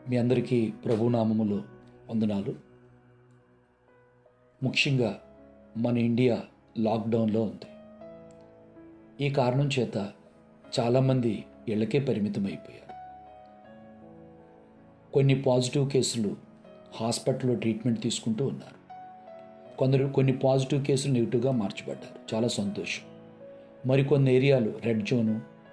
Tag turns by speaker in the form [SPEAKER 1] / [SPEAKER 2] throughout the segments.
[SPEAKER 1] మీ అందరికీ ప్రభునామములు వందనాలు ముఖ్యంగా మన ఇండియా లాక్డౌన్లో ఉంది ఈ కారణం చేత చాలామంది ఇళ్ళకే పరిమితమైపోయారు కొన్ని పాజిటివ్ కేసులు హాస్పిటల్లో ట్రీట్మెంట్ తీసుకుంటూ ఉన్నారు కొందరు కొన్ని పాజిటివ్ కేసులు నెగిటివ్గా మార్చబడ్డారు చాలా సంతోషం మరికొన్ని ఏరియాలు red zone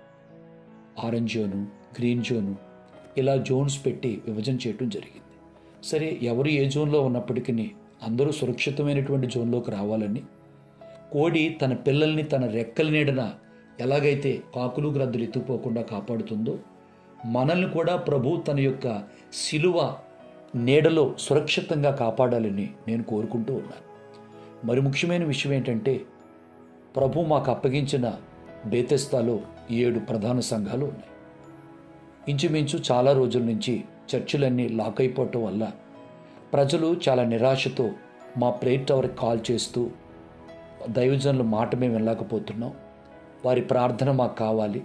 [SPEAKER 1] orange zone green zone ఇలా జోన్స్ పెట్టి విభజన చేయటం జరిగింది సరే ఎవరు ఏ జోన్లో ఉన్నప్పటికీ అందరూ సురక్షితమైనటువంటి జోన్లోకి రావాలని కోడి తన పిల్లల్ని తన రెక్కల నీడన ఎలాగైతే కాకులు గ్రద్దులు ఎత్తుకుపోకుండా కాపాడుతుందో మనల్ని కూడా ప్రభు తన యొక్క శిలువ నీడలో సురక్షితంగా కాపాడాలని నేను కోరుకుంటూ ఉన్నాను మరి ముఖ్యమైన విషయం ఏంటంటే ప్రభు మాకు అప్పగించిన బేతెస్తాలో ఏడు ప్రధాన సంఘాలు ఉన్నాయి ఇంచుమించు చాలా రోజుల నుంచి చర్చిలన్నీ లాక్ అయిపోవటం వల్ల ప్రజలు చాలా నిరాశతో మా ప్రేట్ టవర్కి కాల్ చేస్తూ దైవజనుల మాట మేము వెళ్ళకపోతున్నాం వారి ప్రార్థన మాకు కావాలి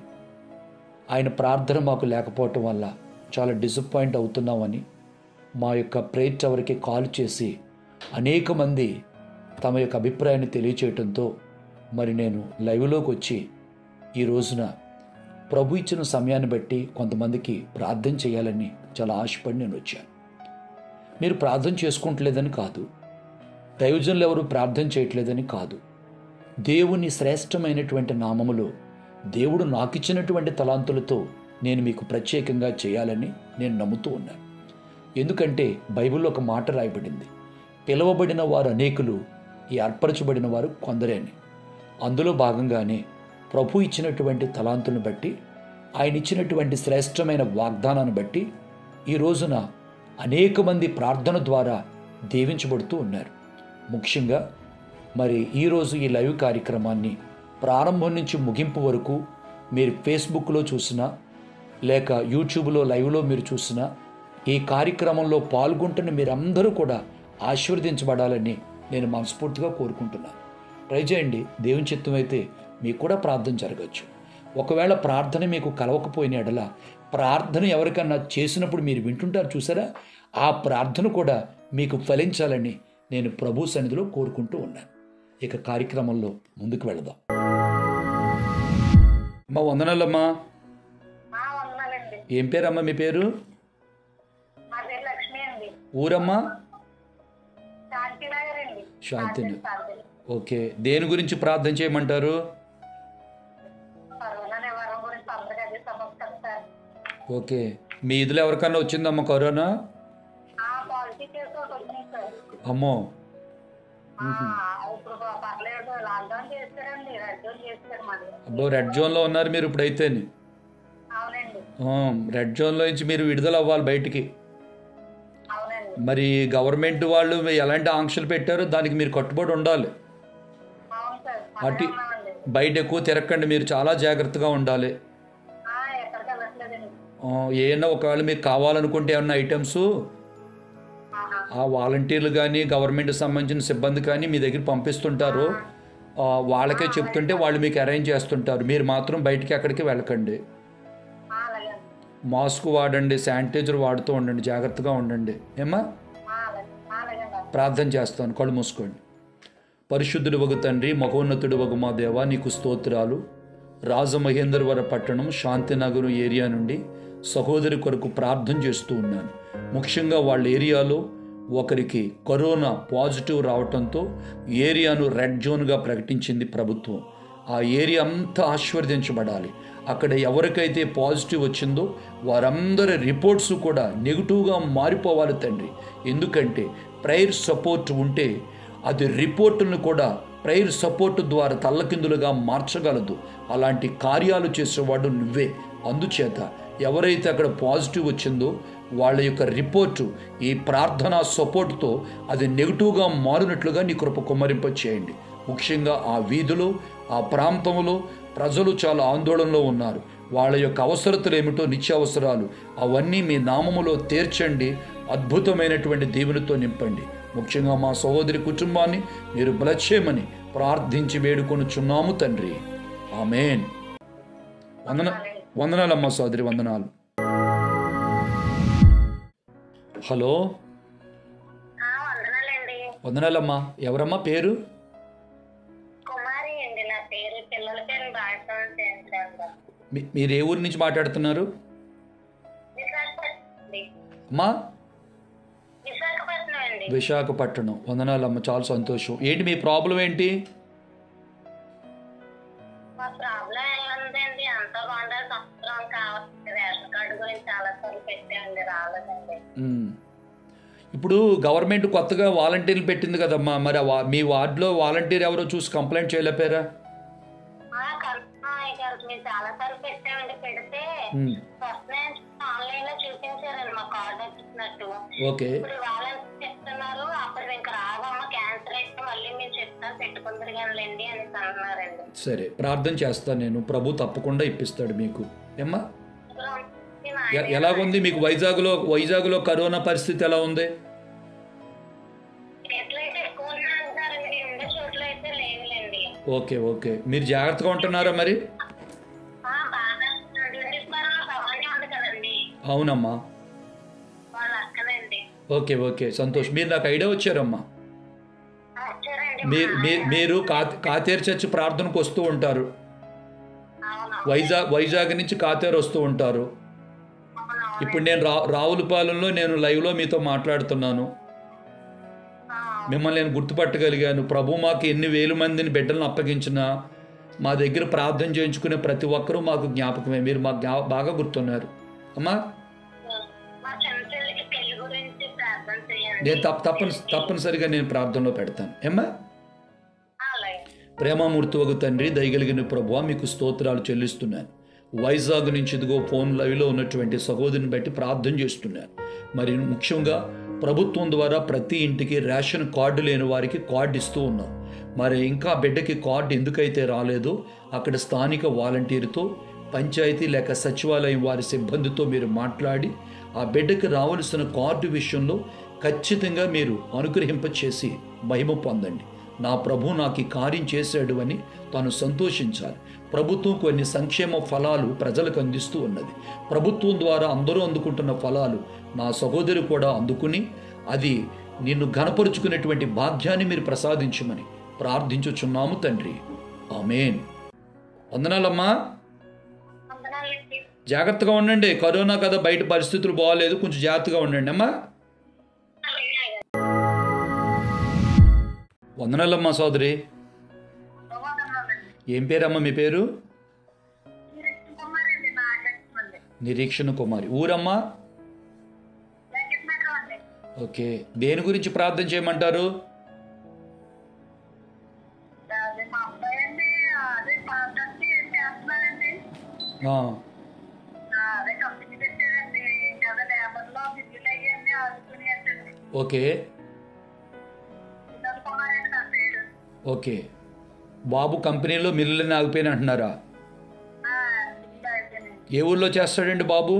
[SPEAKER 1] ఆయన ప్రార్థన మాకు లేకపోవటం వల్ల చాలా డిసప్పాయింట్ అవుతున్నామని మా యొక్క ప్రేట్ టవర్కి కాల్ చేసి అనేక మంది తమ యొక్క అభిప్రాయాన్ని తెలియచేయటంతో మరి నేను లైవ్లోకి వచ్చి ఈ రోజున ప్రభు ఇచ్చిన సమయాన్ని బట్టి కొంతమందికి ప్రార్థన చేయాలని చాలా ఆశపడి నేను వచ్చాను మీరు ప్రార్థన చేసుకుంటలేదని కాదు దైవజనులు ఎవరు ప్రార్థన చేయట్లేదని కాదు దేవుని శ్రేష్టమైనటువంటి నామములో దేవుడు నాకిచ్చినటువంటి తలాంతులతో నేను మీకు ప్రత్యేకంగా చేయాలని నేను నమ్ముతూ ఉన్నాను ఎందుకంటే బైబిల్లో ఒక మాట రాయబడింది పిలువబడిన వారు అనేకులు ఈ అర్పరచబడిన వారు కొందరేని అందులో భాగంగానే ప్రభు ఇచ్చినటువంటి తలాంతులను బట్టి ఆయన ఇచ్చినటువంటి శ్రేష్టమైన వాగ్దానాన్ని బట్టి ఈ రోజున అనేక మంది ప్రార్థన ద్వారా దీవించబడుతూ ఉన్నారు ముఖ్యంగా మరి ఈరోజు ఈ లైవ్ కార్యక్రమాన్ని ప్రారంభం నుంచి ముగింపు వరకు మీరు ఫేస్బుక్లో చూసినా లేక యూట్యూబ్లో లైవ్లో మీరు చూసినా ఈ కార్యక్రమంలో పాల్గొంటున్న మీరందరూ కూడా ఆశీర్వదించబడాలని నేను మనస్ఫూర్తిగా కోరుకుంటున్నాను ట్రై చేయండి దేవుని చిత్తం అయితే మీకు కూడా ప్రార్థన జరగచ్చు ఒకవేళ ప్రార్థన మీకు కలవకపోయిన ఎడల ప్రార్థన ఎవరికన్నా చేసినప్పుడు మీరు వింటుంటారు చూసారా ఆ ప్రార్థన కూడా మీకు ఫలించాలని నేను ప్రభు సన్నిధిలో కోరుకుంటూ ఉన్నాను ఇక కార్యక్రమంలో ముందుకు వెళదాం అమ్మా వందనాలమ్మా
[SPEAKER 2] ఆ, వందనాలండి
[SPEAKER 1] ఏం పేరమ్మా మీ పేరు
[SPEAKER 2] మా పేరు లక్ష్మి అండి
[SPEAKER 1] ఊరమ్మా
[SPEAKER 2] శాంతినగర్ అండి
[SPEAKER 1] శాంతినగర్.
[SPEAKER 2] శాంతి
[SPEAKER 1] ఓకే దేని గురించి ప్రార్థన చేయమంటారు
[SPEAKER 2] కరోనా నివారణ గురించి అందరికీ అదే సమస్య సార్
[SPEAKER 1] ఓకే మీ ఇదిలో ఎవరికన్నా వచ్చిందమ్మా కరోనా
[SPEAKER 2] ఆ పాలసీ కేసు ఒకటి వచ్చింది సార్
[SPEAKER 1] అమ్మో
[SPEAKER 2] ఆ, ఇప్పుడు పర్లేదు లాక్డౌన్ చేస్తారండి రెడ్ జోన్ చేస్తారు మరి
[SPEAKER 1] అబ్బో రెడ్ జోన్లో ఉన్నారు మీరు ఇప్పుడైతే
[SPEAKER 2] అవునండి
[SPEAKER 1] రెడ్ జోన్లో నుంచి మీరు విడుదల అవ్వాలి బయటికి
[SPEAKER 2] అవునండి
[SPEAKER 1] మరి గవర్నమెంట్ వాళ్ళు ఎలాంటి ఆంక్షలు పెట్టారో దానికి మీరు కట్టుబడి ఉండాలి
[SPEAKER 2] అవును సార్
[SPEAKER 1] అటు
[SPEAKER 2] అలాగే ఉన్నామండి
[SPEAKER 1] బయట ఎక్కువ తిరగకండి మీరు చాలా జాగ్రత్తగా ఉండాలి
[SPEAKER 2] ఆ, ఎక్కడికి వెళ్ళట్లేదండి
[SPEAKER 1] ఆ, ఏమన్నా ఒకవేళ మీకు కావాలనుకుంటే ఏమన్నా ఐటమ్స్
[SPEAKER 2] ఆహా.
[SPEAKER 1] ఆ వాలంటీర్లు కానీ గవర్నమెంట్ సంబంధించిన సిబ్బంది కానీ మీ దగ్గర పంపిస్తుంటారు ఆ, వాళ్ళకే చెప్తుంటే వాళ్ళు మీకు అరేంజ్ చేస్తుంటారు మీరు మాత్రం బయటికి ఎక్కడికి వెళ్ళకండి
[SPEAKER 2] ఆ, అలాగే అండి.
[SPEAKER 1] మాస్క్ వాడండి శానిటైజర్ వాడుతూ ఉండండి జాగ్రత్తగా ఉండండి ఏమ్మా
[SPEAKER 2] ఆ, అలాగే ఆ, అలాగే అండి.
[SPEAKER 1] ప్రార్థన చేస్తాను కళ్ళు మూసుకోండి పరిశుద్ధుడు వగు తండ్రి మహోన్నతుడు వగు మా దేవ నీకు స్తోత్రాలు రాజమహేంద్రవర పట్టణం శాంతినగరం ఏరియా నుండి సహోదరి కొరకు ప్రార్థన చేస్తూ ఉన్నాను ముఖ్యంగా వాళ్ళ ఏరియాలో ఒకరికి కరోనా పాజిటివ్ రావటంతో ఏరియాను రెడ్ జోన్గా ప్రకటించింది ప్రభుత్వం ఆ ఏరియా అంతా ఆశీర్వదించబడాలి అక్కడ ఎవరికైతే పాజిటివ్ వచ్చిందో వారందరి రిపోర్ట్స్ కూడా నెగిటివ్గా మారిపోవాలి తండ్రి ఎందుకంటే ప్రైర్ సపోర్ట్ ఉంటే అది రిపోర్టును కూడా ప్రైర్ సపోర్ట్ ద్వారా తల్లకిందులుగా మార్చగలదు అలాంటి కార్యాలు చేసేవాడు నువ్వే అందుచేత ఎవరైతే అక్కడ పాజిటివ్ వచ్చిందో వాళ్ళ యొక్క రిపోర్టు ఈ ప్రార్థనా సపోర్ట్తో అది నెగిటివ్గా మారినట్లుగా నీ కృప కుమ్మరింప చేయండి ముఖ్యంగా ఆ వీధిలో ఆ ప్రాంతంలో ప్రజలు చాలా ఆందోళనలో ఉన్నారు వాళ్ళ యొక్క అవసరతలు ఏమిటో నిత్యావసరాలు అవన్నీ మీ నామములో తీర్చండి అద్భుతమైనటువంటి దీవెనతో నింపండి ముఖ్యంగా మా సహోదరి కుటుంబాన్ని మీరు బలచేయమని ప్రార్థించి వేడుకొనుచున్నాము తండ్రి ఆమెన్ వందన వందనాలమ్మ సోదరి వందనాలు హలో
[SPEAKER 2] ఆ, వందనాలండి
[SPEAKER 1] వందనాలమ్మా ఎవరమ్మా పేరు
[SPEAKER 2] కుమారి అండి నా పేరు పిల్లల పేరు రాయటం చేయించాను
[SPEAKER 1] మీ మీరు ఏ ఊరి నుంచి మాట్లాడుతున్నారు
[SPEAKER 2] విశాఖపట్నం అండి
[SPEAKER 1] అమ్మా
[SPEAKER 2] విశాఖపట్నం అండి
[SPEAKER 1] విశాఖపట్నం వందనాలమ్మ చాలా సంతోషం ఏంటి మీ ప్రాబ్లం ఏంటి
[SPEAKER 2] మా ప్రాబ్లం ఏముందండి అంత బాగుండాలి సంవత్సరం కావాలి రేషన్ కార్డు గురించి చాలా సార్లు పెట్టామండి రాలేదండి
[SPEAKER 1] ఉమ్. ఇప్పుడు గవర్నమెంట్ కొత్తగా వాలంటీర్లు పెట్టింది కదమ్మా మరి ఆ వా- మీ వార్డులో వాలంటీర్ ఎవరో చూసి కంప్లైంట్ చేయలేపారా
[SPEAKER 2] ఆ, కల్పన గారు మేము చాలా సార్లు పెట్టామండి పెడితే
[SPEAKER 1] ఉమ్.
[SPEAKER 2] ఫస్ట్ నుంచి ఆన్లైన్ లో చూపించారండి మా కార్డు వచ్చినట్టు
[SPEAKER 1] ఓకే
[SPEAKER 2] ఇప్పుడు వాళ్ళని చెప్తున్నారు అప్పుడు ఇంకా రావమ్మ క్యాన్సర్ అయితే మళ్ళీ మేము చెప్తాం పెట్టుకుందరు కానిలేండి అని అంటున్నారండి
[SPEAKER 1] సరే ప్రార్థన చేస్తాను నేను ప్రభు తప్పకుండా ఇప్పిస్తాడు మీకు ఏమ్మా
[SPEAKER 2] ఇప్పుడు మా
[SPEAKER 1] ఎ- ఎలాగుంది మీకు వైజాగ్లో వైజాగ్లో కరోనా పరిస్థితి ఎలా ఉంది
[SPEAKER 2] ఎట్లయితే ఎక్కువ ఉన్నాయి అంటారండి ఉండే చోట్ల అయితే లేవులేండి
[SPEAKER 1] ఓకే ఓకే మీరు జాగ్రత్తగా ఉంటున్నారా మరి
[SPEAKER 2] ఆ, బాగా డ్యూటీస్వరం భవానీ ఉంది కదండి
[SPEAKER 1] అవునమ్మా
[SPEAKER 2] వాళ్ళ అక్కనండి
[SPEAKER 1] ఓకే ఓకే సంతోష్ మీరు నాకు ఐడియా వచ్చారమ్మా
[SPEAKER 2] ఆ, వచ్చారండి
[SPEAKER 1] మీరు మీ- మీరు కా కాతేరు చర్చి ప్రార్థనకు వస్తూ ఉంటారు
[SPEAKER 2] అవును
[SPEAKER 1] వైజాగ్ వైజాగ్ నుంచి కాతేరు వస్తూ ఉంటారు
[SPEAKER 2] అవును
[SPEAKER 1] ఇప్పుడు నేను రా రావులపాలెంలో నేను లైవ్లో మీతో మాట్లాడుతున్నాను మిమ్మల్ని నేను గుర్తుపట్టగలిగాను ప్రభు మాకు ఎన్ని వేల మందిని బిడ్డలను అప్పగించినా మా దగ్గర ప్రార్థన చేయించుకునే ప్రతి ఒక్కరూ మాకు జ్ఞాపకమే మీరు మాకు జ్ఞా బాగా గుర్తున్నారు అమ్మా
[SPEAKER 2] మా చిన్న చెల్లికి పెళ్లి గురించి ప్రార్థన చేయండి
[SPEAKER 1] నేను తప్ప తప్పని తప్పనిసరిగా నేను ప్రార్థనలో పెడతాను ఏమ్మా
[SPEAKER 2] అలాగే
[SPEAKER 1] ప్రేమామూర్తి ఒక తండ్రి దయగలిగిన ప్రభు మీకు స్తోత్రాలు చెల్లిస్తున్నాను వైజాగ్ నుంచి ఇదిగో ఫోన్ లైవ్లో ఉన్నటువంటి సహోదరిని బట్టి ప్రార్థన చేస్తున్నాను మరి ముఖ్యంగా ప్రభుత్వం ద్వారా ప్రతి ఇంటికి రేషన్ కార్డు లేని వారికి కార్డు ఇస్తూ ఉన్నాం మరి ఇంకా బిడ్డకి కార్డు ఎందుకైతే రాలేదో అక్కడ స్థానిక వాలంటీర్తో పంచాయతీ లేక సచివాలయం వారి సిబ్బందితో మీరు మాట్లాడి ఆ బిడ్డకి రావలసిన కార్డు విషయంలో ఖచ్చితంగా మీరు అనుగ్రహింప చేసి మహిమ పొందండి నా ప్రభు నాకు ఈ కార్యం చేశాడు అని తాను సంతోషించాలి ప్రభుత్వం కొన్ని సంక్షేమ ఫలాలు ప్రజలకు అందిస్తూ ఉన్నది ప్రభుత్వం ద్వారా అందరూ అందుకుంటున్న ఫలాలు నా సహోదరి కూడా అందుకుని అది నిన్ను ఘనపరుచుకునేటువంటి భాగ్యాన్ని మీరు ప్రసాదించమని ప్రార్థించుచున్నాము తండ్రి ఆమెన్ వందనాలమ్మా
[SPEAKER 2] వందనాలండి
[SPEAKER 1] జాగ్రత్తగా ఉండండి కరోనా కదా బయట పరిస్థితులు బాగాలేదు కొంచెం జాగ్రత్తగా ఉండండి అమ్మా
[SPEAKER 2] అలాగే
[SPEAKER 1] వందనాలమ్మా సోదరి
[SPEAKER 2] వందనాలండి
[SPEAKER 1] ఏం పేరమ్మా మీ పేరు
[SPEAKER 2] మీరు కుమారండి నా లక్ష్మండి
[SPEAKER 1] నిరీక్షణ కుమారి ఊరమ్మా
[SPEAKER 2] వెంకటమేటం అండి
[SPEAKER 1] ఓకే దేని గురించి ప్రార్థన చేయమంటారు
[SPEAKER 2] అదే మా అబ్బాయి అండి అదే కాంటాక్ట్ చేస్తున్నానండి
[SPEAKER 1] ఆ,
[SPEAKER 2] అదే కంపెనీ పెట్టారండి కదా లేబర్లో బిల్లులు అయ్యండి ఆదుకుని అంటండి
[SPEAKER 1] ఓకే
[SPEAKER 2] వినోద్ కుమార్ అండి నా పేరు
[SPEAKER 1] ఓకే బాబు కంపెనీలో మిల్లులని ఆగిపోయిన అంటున్నారా
[SPEAKER 2] ఆ, బిల్లు అయిపోయినాయి
[SPEAKER 1] ఏ ఊర్లో చేస్తాడండి బాబు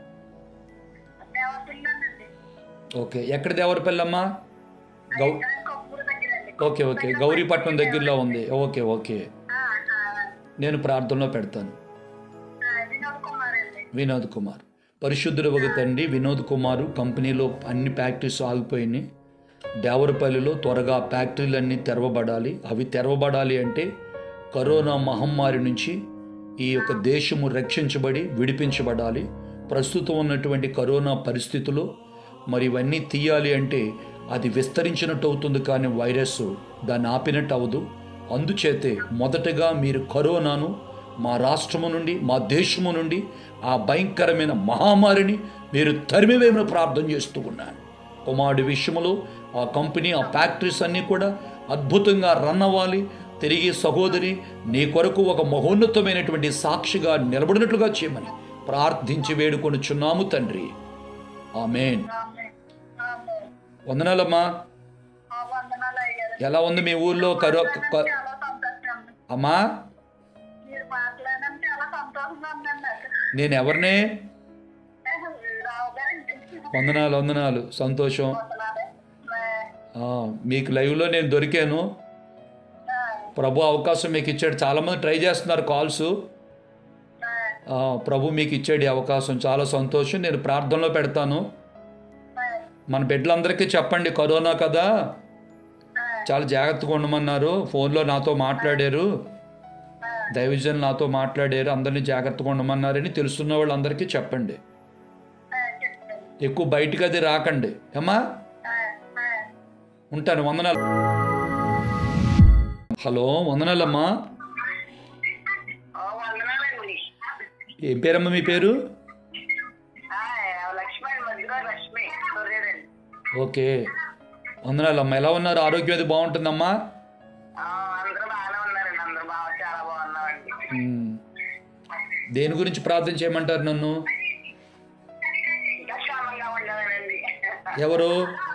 [SPEAKER 2] దేవపిల్లండి
[SPEAKER 1] ఓకే ఎక్కడ దేవరపల్లమ్మా గౌ
[SPEAKER 2] కొప్పూరు దగ్గరండి
[SPEAKER 1] ఓకే ఓకే గౌరీపట్నం దగ్గరలో ఉంది ఓకే ఓకే
[SPEAKER 2] ఆ, ఆ,
[SPEAKER 1] నేను ప్రార్థనలో పెడతాను
[SPEAKER 2] ఆ, వినోద్ కుమార్ అండి
[SPEAKER 1] వినోద్ కుమార్ పరిశుద్ధుడు ఒక తండ్రి వినోద్ కుమారు కంపెనీలో అన్ని ఫ్యాక్టరీస్ ఆగిపోయినాయి దేవరపల్లిలో త్వరగా ఫ్యాక్టరీలన్నీ తెరవబడాలి అవి తెరవబడాలి అంటే కరోనా మహమ్మారి నుంచి ఈ యొక్క దేశము రక్షించబడి విడిపించబడాలి ప్రస్తుతం ఉన్నటువంటి కరోనా పరిస్థితుల్లో మరి ఇవన్నీ తీయాలి అంటే అది విస్తరించినట్టు అవుతుంది కానీ వైరస్ దాన్ని ఆపినట్టు అవ్వదు అందుచేతే మొదటగా మీరు కరోనాను మా రాష్ట్రము నుండి మా దేశము నుండి ఆ భయంకరమైన మహామారిని మీరు తరిమివేమని ప్రార్థన చేస్తూ ఉన్నాను కుమారుడి విషయంలో ఆ కంపెనీ ఆ ఫ్యాక్టరీస్ అన్నీ కూడా అద్భుతంగా రన్ అవ్వాలి తిరిగి సహోదరి నీ కొరకు ఒక మహోన్నతమైనటువంటి సాక్షిగా నిలబడినట్లుగా చేయమని ప్రార్థించి వేడుకొనుచున్నాము తండ్రి ఆమెన్
[SPEAKER 2] ఆమె. ఆమె.
[SPEAKER 1] వందనాలమ్మా
[SPEAKER 2] ఆ, వందనాలు అయ్యారు
[SPEAKER 1] ఎలా ఉంది మీ ఊర్లో కరో క-
[SPEAKER 2] చాలా సంతోషం ఉంది.
[SPEAKER 1] అమ్మా
[SPEAKER 2] మీరు మాట్లాడడం చాలా సంతోషంగా ఉందండి నాకు
[SPEAKER 1] నేను ఎవరిని
[SPEAKER 2] రావు గారండి
[SPEAKER 1] వందనాలు వందనాలు సంతోషం
[SPEAKER 2] వందనాలు. ఆ,
[SPEAKER 1] ఆ, మీకు లైవ్లో నేను దొరికాను
[SPEAKER 2] ఆ,
[SPEAKER 1] ప్రభు అవకాశం మీకు ఇచ్చాడు చాలామంది ట్రై చేస్తున్నారు కాల్స్
[SPEAKER 2] ఆ,
[SPEAKER 1] ఆ, ప్రభు మీకు ఇచ్చాడు ఈ అవకాశం చాలా సంతోషం నేను ప్రార్థనలో పెడతాను
[SPEAKER 2] ఆ,
[SPEAKER 1] మన బిడ్డలందరికీ చెప్పండి కరోనా కదా చాలా జాగ్రత్తగా ఉండమన్నారు ఫోన్లో నాతో మాట్లాడారు దైవజన్ నాతో మాట్లాడారు అందరినీ జాగ్రత్తగా ఉండమన్నారని తెలుసున్న వాళ్ళందరికీ చెప్పండి
[SPEAKER 2] ఆ, చెప్తాను
[SPEAKER 1] ఎక్కువ బయటికి అది రాకండి ఏమ్మా
[SPEAKER 2] ఆ, ఆ.
[SPEAKER 1] ఉంటాను వందనాలు హలో వందనాలమ్మా
[SPEAKER 2] ఓ, వందనాలండి
[SPEAKER 1] ఏం పేరమ్మా మీ పేరు
[SPEAKER 2] ఆ, లక్ష్మి అండి మధ్యలో లక్ష్మి సూర్యుడండి
[SPEAKER 1] ఓకే వందనాలమ్మా ఎలా ఉన్నారు ఆరోగ్యం అది బాగుంటుందమ్మా
[SPEAKER 2] ఆ, అందరూ బాగానే ఉన్నారండి అందరూ బాగా చాలా బాగున్నామండి
[SPEAKER 1] ఉమ్. దేని గురించి ప్రార్థన చేయమంటారు నన్ను
[SPEAKER 2] ఇంకా క్షేమంగా ఉండాలండి
[SPEAKER 1] ఎవరు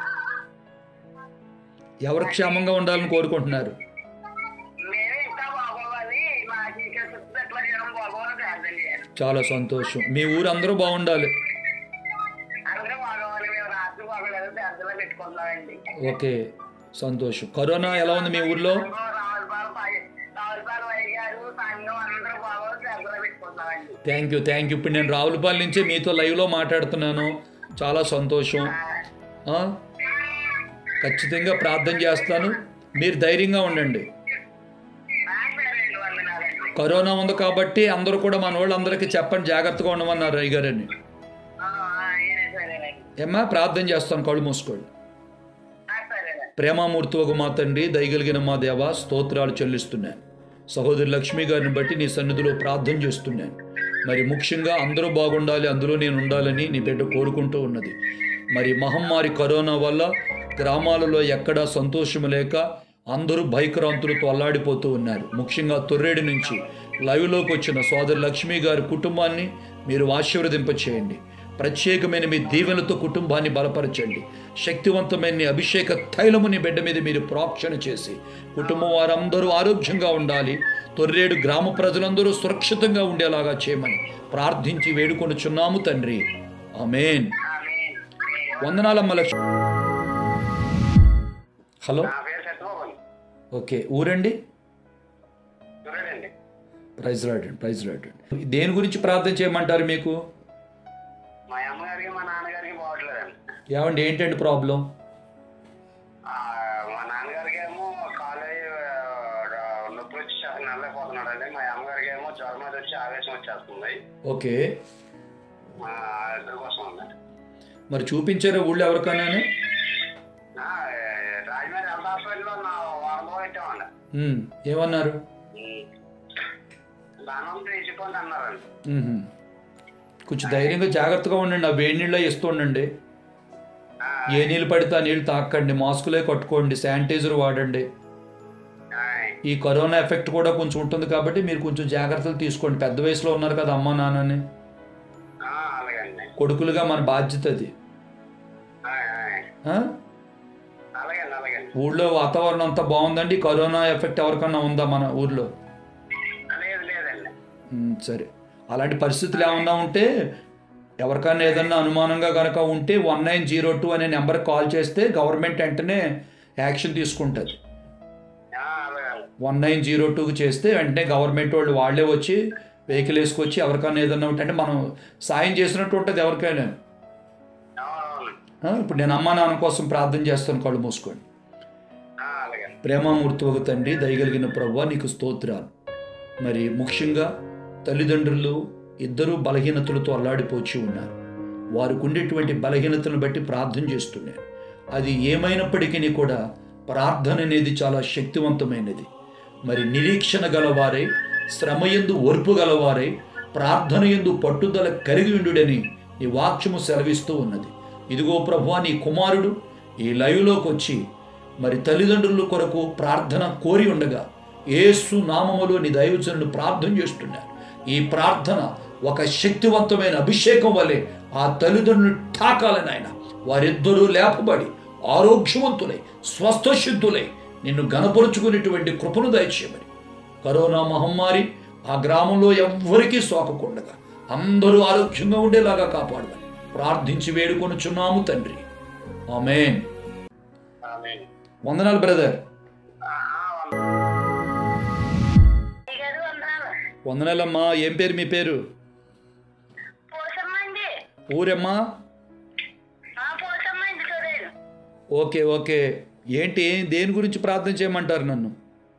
[SPEAKER 1] ఎవరు క్షేమంగా ఉండాలని కోరుకుంటున్నారు
[SPEAKER 2] మేమే ఇంకా బాగోవాలి మాకు ఇంకా చుట్టుపక్కల జనం బాగోవాలని ప్రార్థన చేయాలి
[SPEAKER 1] చాలా సంతోషం మీ ఊరు అందరూ బాగుండాలి
[SPEAKER 2] అందరూ బాగోవాలి మేము రాత్రి బాగోలేదు ప్రార్థనలో పెట్టుకుంటామండి
[SPEAKER 1] ఓకే సంతోషం కరోనా ఎలా ఉంది మీ ఊర్లో
[SPEAKER 2] రావులపాలు రావులపాలు అయ్య గారు సంఘం అందరూ బాగోవాలి ప్రార్థనలో పెట్టుకుంటామండి
[SPEAKER 1] థ్యాంక్ యూ థ్యాంక్ యూ ఇప్పుడు నేను రావులపాలెం నుంచి మీతో లైవ్లో మాట్లాడుతున్నాను చాలా సంతోషం ఆ? ఖచ్చితంగా ప్రార్థన చేస్తాను మీరు ధైర్యంగా ఉండండి
[SPEAKER 2] సరేండి వందనాలండి
[SPEAKER 1] కరోనా ఉంది కాబట్టి అందరూ కూడా మన వాళ్ళందరికీ చెప్పండి జాగ్రత్తగా ఉండమన్నారు రయ్య గారని
[SPEAKER 2] ఆ, ఆ, ఏనే సరేనండి
[SPEAKER 1] ఏమ్మా ప్రార్థన చేస్తాను కళ్ళు మూసుకోండి
[SPEAKER 2] ఆ, సరేనండి
[SPEAKER 1] ప్రేమామూర్తి ఒక మా తండ్రి దయగలిగిన మా దేవ స్తోత్రాలు చెల్లిస్తున్నాను సహోదరి లక్ష్మి గారిని బట్టి నీ సన్నిధిలో ప్రార్థన చేస్తున్నాను మరి ముఖ్యంగా అందరూ బాగుండాలి అందులో నేను ఉండాలని నీ బిడ్డ కోరుకుంటూ ఉన్నది మరి మహమ్మారి కరోనా వల్ల గ్రామాలలో ఎక్కడా సంతోషం లేక అందరూ భయక్రాంతులతో అల్లాడిపోతూ ఉన్నారు ముఖ్యంగా తొర్రేడు నుంచి లైవ్లోకి వచ్చిన సోదరి లక్ష్మి గారి కుటుంబాన్ని మీరు ఆశీర్వదింపచేయండి ప్రత్యేకమైన మీ దీవెనలతో కుటుంబాన్ని బలపరచండి శక్తివంతమైన నీ అభిషేక తైలము నీ బిడ్డ మీద మీరు ప్రోక్షణ చేసి కుటుంబం వారందరూ ఆరోగ్యంగా ఉండాలి తొర్రేడు గ్రామ ప్రజలందరూ సురక్షితంగా ఉండేలాగా చేయమని ప్రార్థించి వేడుకొనుచున్నాము తండ్రి ఆమెన్
[SPEAKER 2] ఆమేన్.
[SPEAKER 1] వందనాలమ్మ లక్ష్మి హలో
[SPEAKER 2] నా పేరు సత్యబాబు
[SPEAKER 1] ఓకే ఊరండి
[SPEAKER 2] చూడండి
[SPEAKER 1] ప్రైజ్ రాడండి ప్రైజ్ రాడండి దేని గురించి ప్రార్థన చేయమంటారు మీకు
[SPEAKER 2] మా అమ్మగారికి మా నాన్నగారికి బాగోట్లేదండి
[SPEAKER 1] ఏమండి ఏంటండి ప్రాబ్లం
[SPEAKER 2] ఆ, మా నాన్నగారికి ఏమో కాలేజ్ నొప్పి వచ్చి నల్లపోతున్నాడు అండి మా అమ్మగారికి ఏమో జ్వరం మీద వచ్చి ఆవేశం వచ్చేస్తుంది
[SPEAKER 1] ఓకే
[SPEAKER 2] మా ఇద్దరి కోసం ఉంది
[SPEAKER 1] మరి చూపించారా ఊళ్ళో ఎవరికైనా
[SPEAKER 2] ఆ, రాజమండ్రి హెల్త్ హాస్పిటల్లో నా వారం రోజులు పెట్టామండి
[SPEAKER 1] ఉమ్, ఏమన్నారు
[SPEAKER 2] దానం తీసుకోండి అన్నారండి
[SPEAKER 1] ఉహుం. కొంచెం ధైర్యంగా జాగ్రత్తగా ఉండండి ఆ వేడి నీళ్ళే ఇస్తూ ఉండండి
[SPEAKER 2] ఆ,
[SPEAKER 1] ఏ నీళ్ళు పడితే ఆ నీళ్ళు తాకండి మాస్కులే కట్టుకోండి శానిటైజర్ వాడండి
[SPEAKER 2] ఆయ్.
[SPEAKER 1] ఈ కరోనా ఎఫెక్ట్ కూడా కొంచెం ఉంటుంది కాబట్టి మీరు కొంచెం జాగ్రత్తలు తీసుకోండి పెద్ద వయసులో ఉన్నారు కదా అమ్మ నాన్నని
[SPEAKER 2] ఆ, అలాగండి
[SPEAKER 1] కొడుకులుగా మన బాధ్యత అది
[SPEAKER 2] ఆయ్, ఆయ్.
[SPEAKER 1] ఆ?
[SPEAKER 2] అలాగండి అలాగండి
[SPEAKER 1] ఊళ్ళో వాతావరణం అంతా బాగుందండి కరోనా ఎఫెక్ట్ ఎవరికన్నా ఉందా మన ఊర్లో
[SPEAKER 2] లేదు లేదండి
[SPEAKER 1] ఉమ్, సరే అలాంటి పరిస్థితులు ఏమన్నా ఉంటే ఎవరికైనా ఏదన్నా అనుమానంగా కనుక ఉంటే వన్ నైన్ జీరో టూ అనే నెంబర్కి కాల్ చేస్తే గవర్నమెంట్ వెంటనే యాక్షన్ తీసుకుంటుంది
[SPEAKER 2] ఆ, అలాగండి
[SPEAKER 1] వన్ నైన్ జీరో టూకి చేస్తే వెంటనే గవర్నమెంట్ వాళ్ళు వాళ్ళే వచ్చి వెహికల్ వేసుకొచ్చి ఎవరికైనా ఏదన్నా ఉంటే అంటే మనం సాయం చేసినట్టు ఉంటుంది ఎవరికైనా
[SPEAKER 2] అవునవును
[SPEAKER 1] ఆ, ఇప్పుడు నేను అమ్మా నాన్న కోసం ప్రార్థన చేస్తాను కళ్ళు మూసుకోండి
[SPEAKER 2] ఆ, అలాగండి
[SPEAKER 1] ప్రేమామూర్తి ఒక తండ్రి దయగలిగిన ప్రభు నీకు స్తోత్రాలు మరి ముఖ్యంగా తల్లిదండ్రులు ఇద్దరూ బలహీనతలతో అల్లాడిపోచి ఉన్నారు వారికి ఉండేటువంటి బలహీనతలను బట్టి ప్రార్థన చేస్తున్నాను అది ఏమైనప్పటికీ కూడా ప్రార్థన అనేది చాలా శక్తివంతమైనది మరి నిరీక్షణ గలవారై శ్రమయందు ఓర్పు గలవారై ప్రార్థన ఎందు పట్టుదల కలిగి ఉండుడని నీ వాక్యము సెలవిస్తూ ఉన్నది ఇదిగో ప్రభువా నీ కుమారుడు ఈ లైవ్లోకి వచ్చి మరి తల్లిదండ్రుల కొరకు ప్రార్థన కోరి ఉండగా యేసు నామములో నీ దైవజనులు ప్రార్థన చేస్తున్నారు ఈ ప్రార్థన ఒక శక్తివంతమైన అభిషేకం వలె ఆ తల్లిదండ్రులు తాకాలని ఆయన వారిద్దరూ లేపబడి ఆరోగ్యవంతులై స్వస్థశుద్ధులై నిన్ను గనపరుచుకునేటువంటి కృపను దయచేయమని కరోనా మహమ్మారి ఆ గ్రామంలో ఎవ్వరికీ సోకకుండగా అందరూ ఆరోగ్యంగా ఉండేలాగా కాపాడమని ప్రార్థించి వేడుకొనుచున్నాము తండ్రి ఆమెన్
[SPEAKER 2] ఆమేన్.
[SPEAKER 1] వందనాలు బ్రదర్
[SPEAKER 2] ఆ, ఆ, వంద-
[SPEAKER 3] గారు వందనాలు
[SPEAKER 1] వందనాలమ్మా ఏం పేరు మీ పేరు
[SPEAKER 3] పోసమ్మ అండి
[SPEAKER 1] ఊరమ్మా
[SPEAKER 3] ఆ పోసమ్మ ఇంటి చూడండి
[SPEAKER 1] ఓకే ఓకే ఏంటి దేని గురించి ప్రార్థన చేయమంటారు నన్ను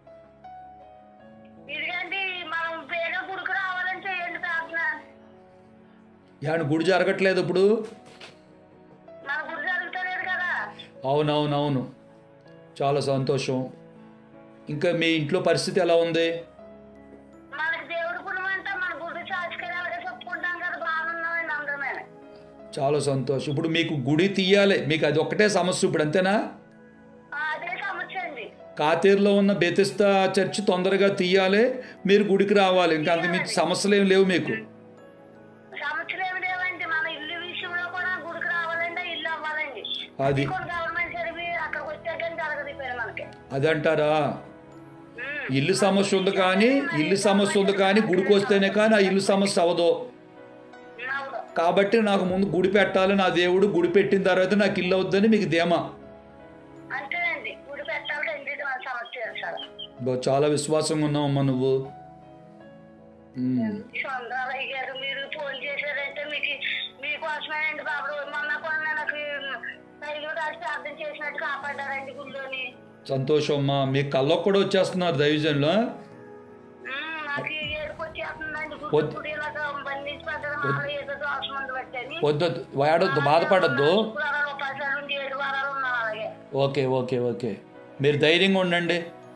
[SPEAKER 3] ఇదిగండి మనం పేద గుడికి రావాలని చేయండి ప్రార్థన
[SPEAKER 1] యాను గుడి జరగట్లేదు ఇప్పుడు
[SPEAKER 3] మన గుడి జరుగుతలేదు కదా
[SPEAKER 1] అవునవునవును చాలా సంతోషం ఇంకా మీ ఇంట్లో పరిస్థితి ఎలా ఉంది
[SPEAKER 3] మనకి దేవుడి గుణం అంటే మన గుడి చాచుకొని అలాగే చెప్పుకుంటాం కదా బాగున్నామండి అందరమే
[SPEAKER 1] చాలా సంతోషం ఇప్పుడు మీకు గుడి తీయాలి మీకు అది ఒక్కటే సమస్య ఇప్పుడు అంతేనా
[SPEAKER 3] అదే సమస్య అండి
[SPEAKER 1] కాతేరులో ఉన్న బెతిస్తా చర్చ్ తొందరగా తీయాలి మీరు గుడికి రావాలి ఇంకా అంత మీకు సమస్యలు ఏం లేవు మీకు
[SPEAKER 3] సమస్యలు ఏమి లేవండి మన ఇల్లు విషయంలో కూడా గుడికి రావాలంటే ఇల్లు అవ్వాలండి
[SPEAKER 1] అది
[SPEAKER 3] కొన్ని గవర్నమెంట్ సర్వీ అక్కడికి వచ్చాక జరగదు ఈ పేరు మనకి
[SPEAKER 1] అది అంటారా
[SPEAKER 3] ఉమ్.
[SPEAKER 1] ఇల్లు సమస్య ఉంది కానీ ఇల్లు సమస్య ఉంది కానీ గుడికి వస్తేనే కానీ ఆ ఇల్లు సమస్య అవ్వదు
[SPEAKER 3] అవును
[SPEAKER 1] కాబట్టి నాకు ముందు గుడి పెట్టాలి నా దేవుడు గుడి పెట్టిన తర్వాత నాకు ఇల్లు అవుద్దని మీకు ధీమా
[SPEAKER 3] అంతేనండి గుడి పెట్టాలండి ఇది మన సమస్య సార్
[SPEAKER 1] బా, చాలా విశ్వాసంగా ఉన్నావమ్మా నువ్వు ఉమ్.
[SPEAKER 3] సొందాలయ్య గారు మీరు ఫోన్ చేశారంటే మీకు మీకోసమేనండి బాబు మొన్న కూడా నాకు రైలు రాసి ప్రార్థన చేసినట్టు కాపాడారండి గుళ్ళోని
[SPEAKER 1] సంతోషం అమ్మా మీ కళ్ళకు కూడా వచ్చేస్తున్నారు దైవజన్లో
[SPEAKER 3] ఉమ్, నాకు ఈ ఏడుపు వచ్చేస్తుందండి గుడి
[SPEAKER 1] వద్దు.
[SPEAKER 3] గుడి ఇలాగా బంధించి పడ్డది మాలో ఏదో దోషం ఉంది బట్టని
[SPEAKER 1] వద్దొద్దు వాడొద్దు బాధపడద్దు
[SPEAKER 3] శుక్రవారాలు పది సార్లు ఉండి ఏడు వారాలు ఉన్నాం అలాగే
[SPEAKER 1] ఓకే ఓకే ఓకే మీరు ధైర్యంగా ఉండండి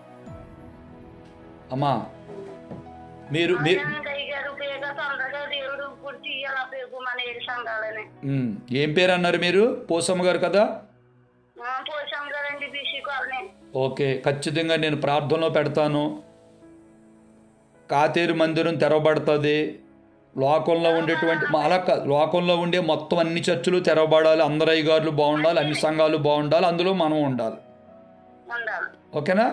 [SPEAKER 1] అమ్మా మీరు మీరు
[SPEAKER 3] అదేనండి అయ్య గారు బేగా తొందరగా దేవుడు గుడి తీయాల పేగు మన ఏడు సంఘాలని
[SPEAKER 1] ఉమ్, ఏం పేరు అన్నారు మీరు పోసమ్మ గారు కదా
[SPEAKER 3] పోసాం కదండి బీసీ కాలనీ
[SPEAKER 1] ఓకే ఖచ్చితంగా నేను ప్రార్థనలో పెడతాను కాతేరు మందిరం తెరవబడుతుంది లోకంలో ఉండేటువంటి మా అలా కాదు, లోకంలో ఉండే మొత్తం అన్ని చర్చిలు తెరవబడాలి అందరు అయ్యగారులు బాగుండాలి అన్ని సంఘాలు బాగుండాలి అందులో మనం ఉండాలి
[SPEAKER 3] ఉండాలి
[SPEAKER 1] ఓకేనా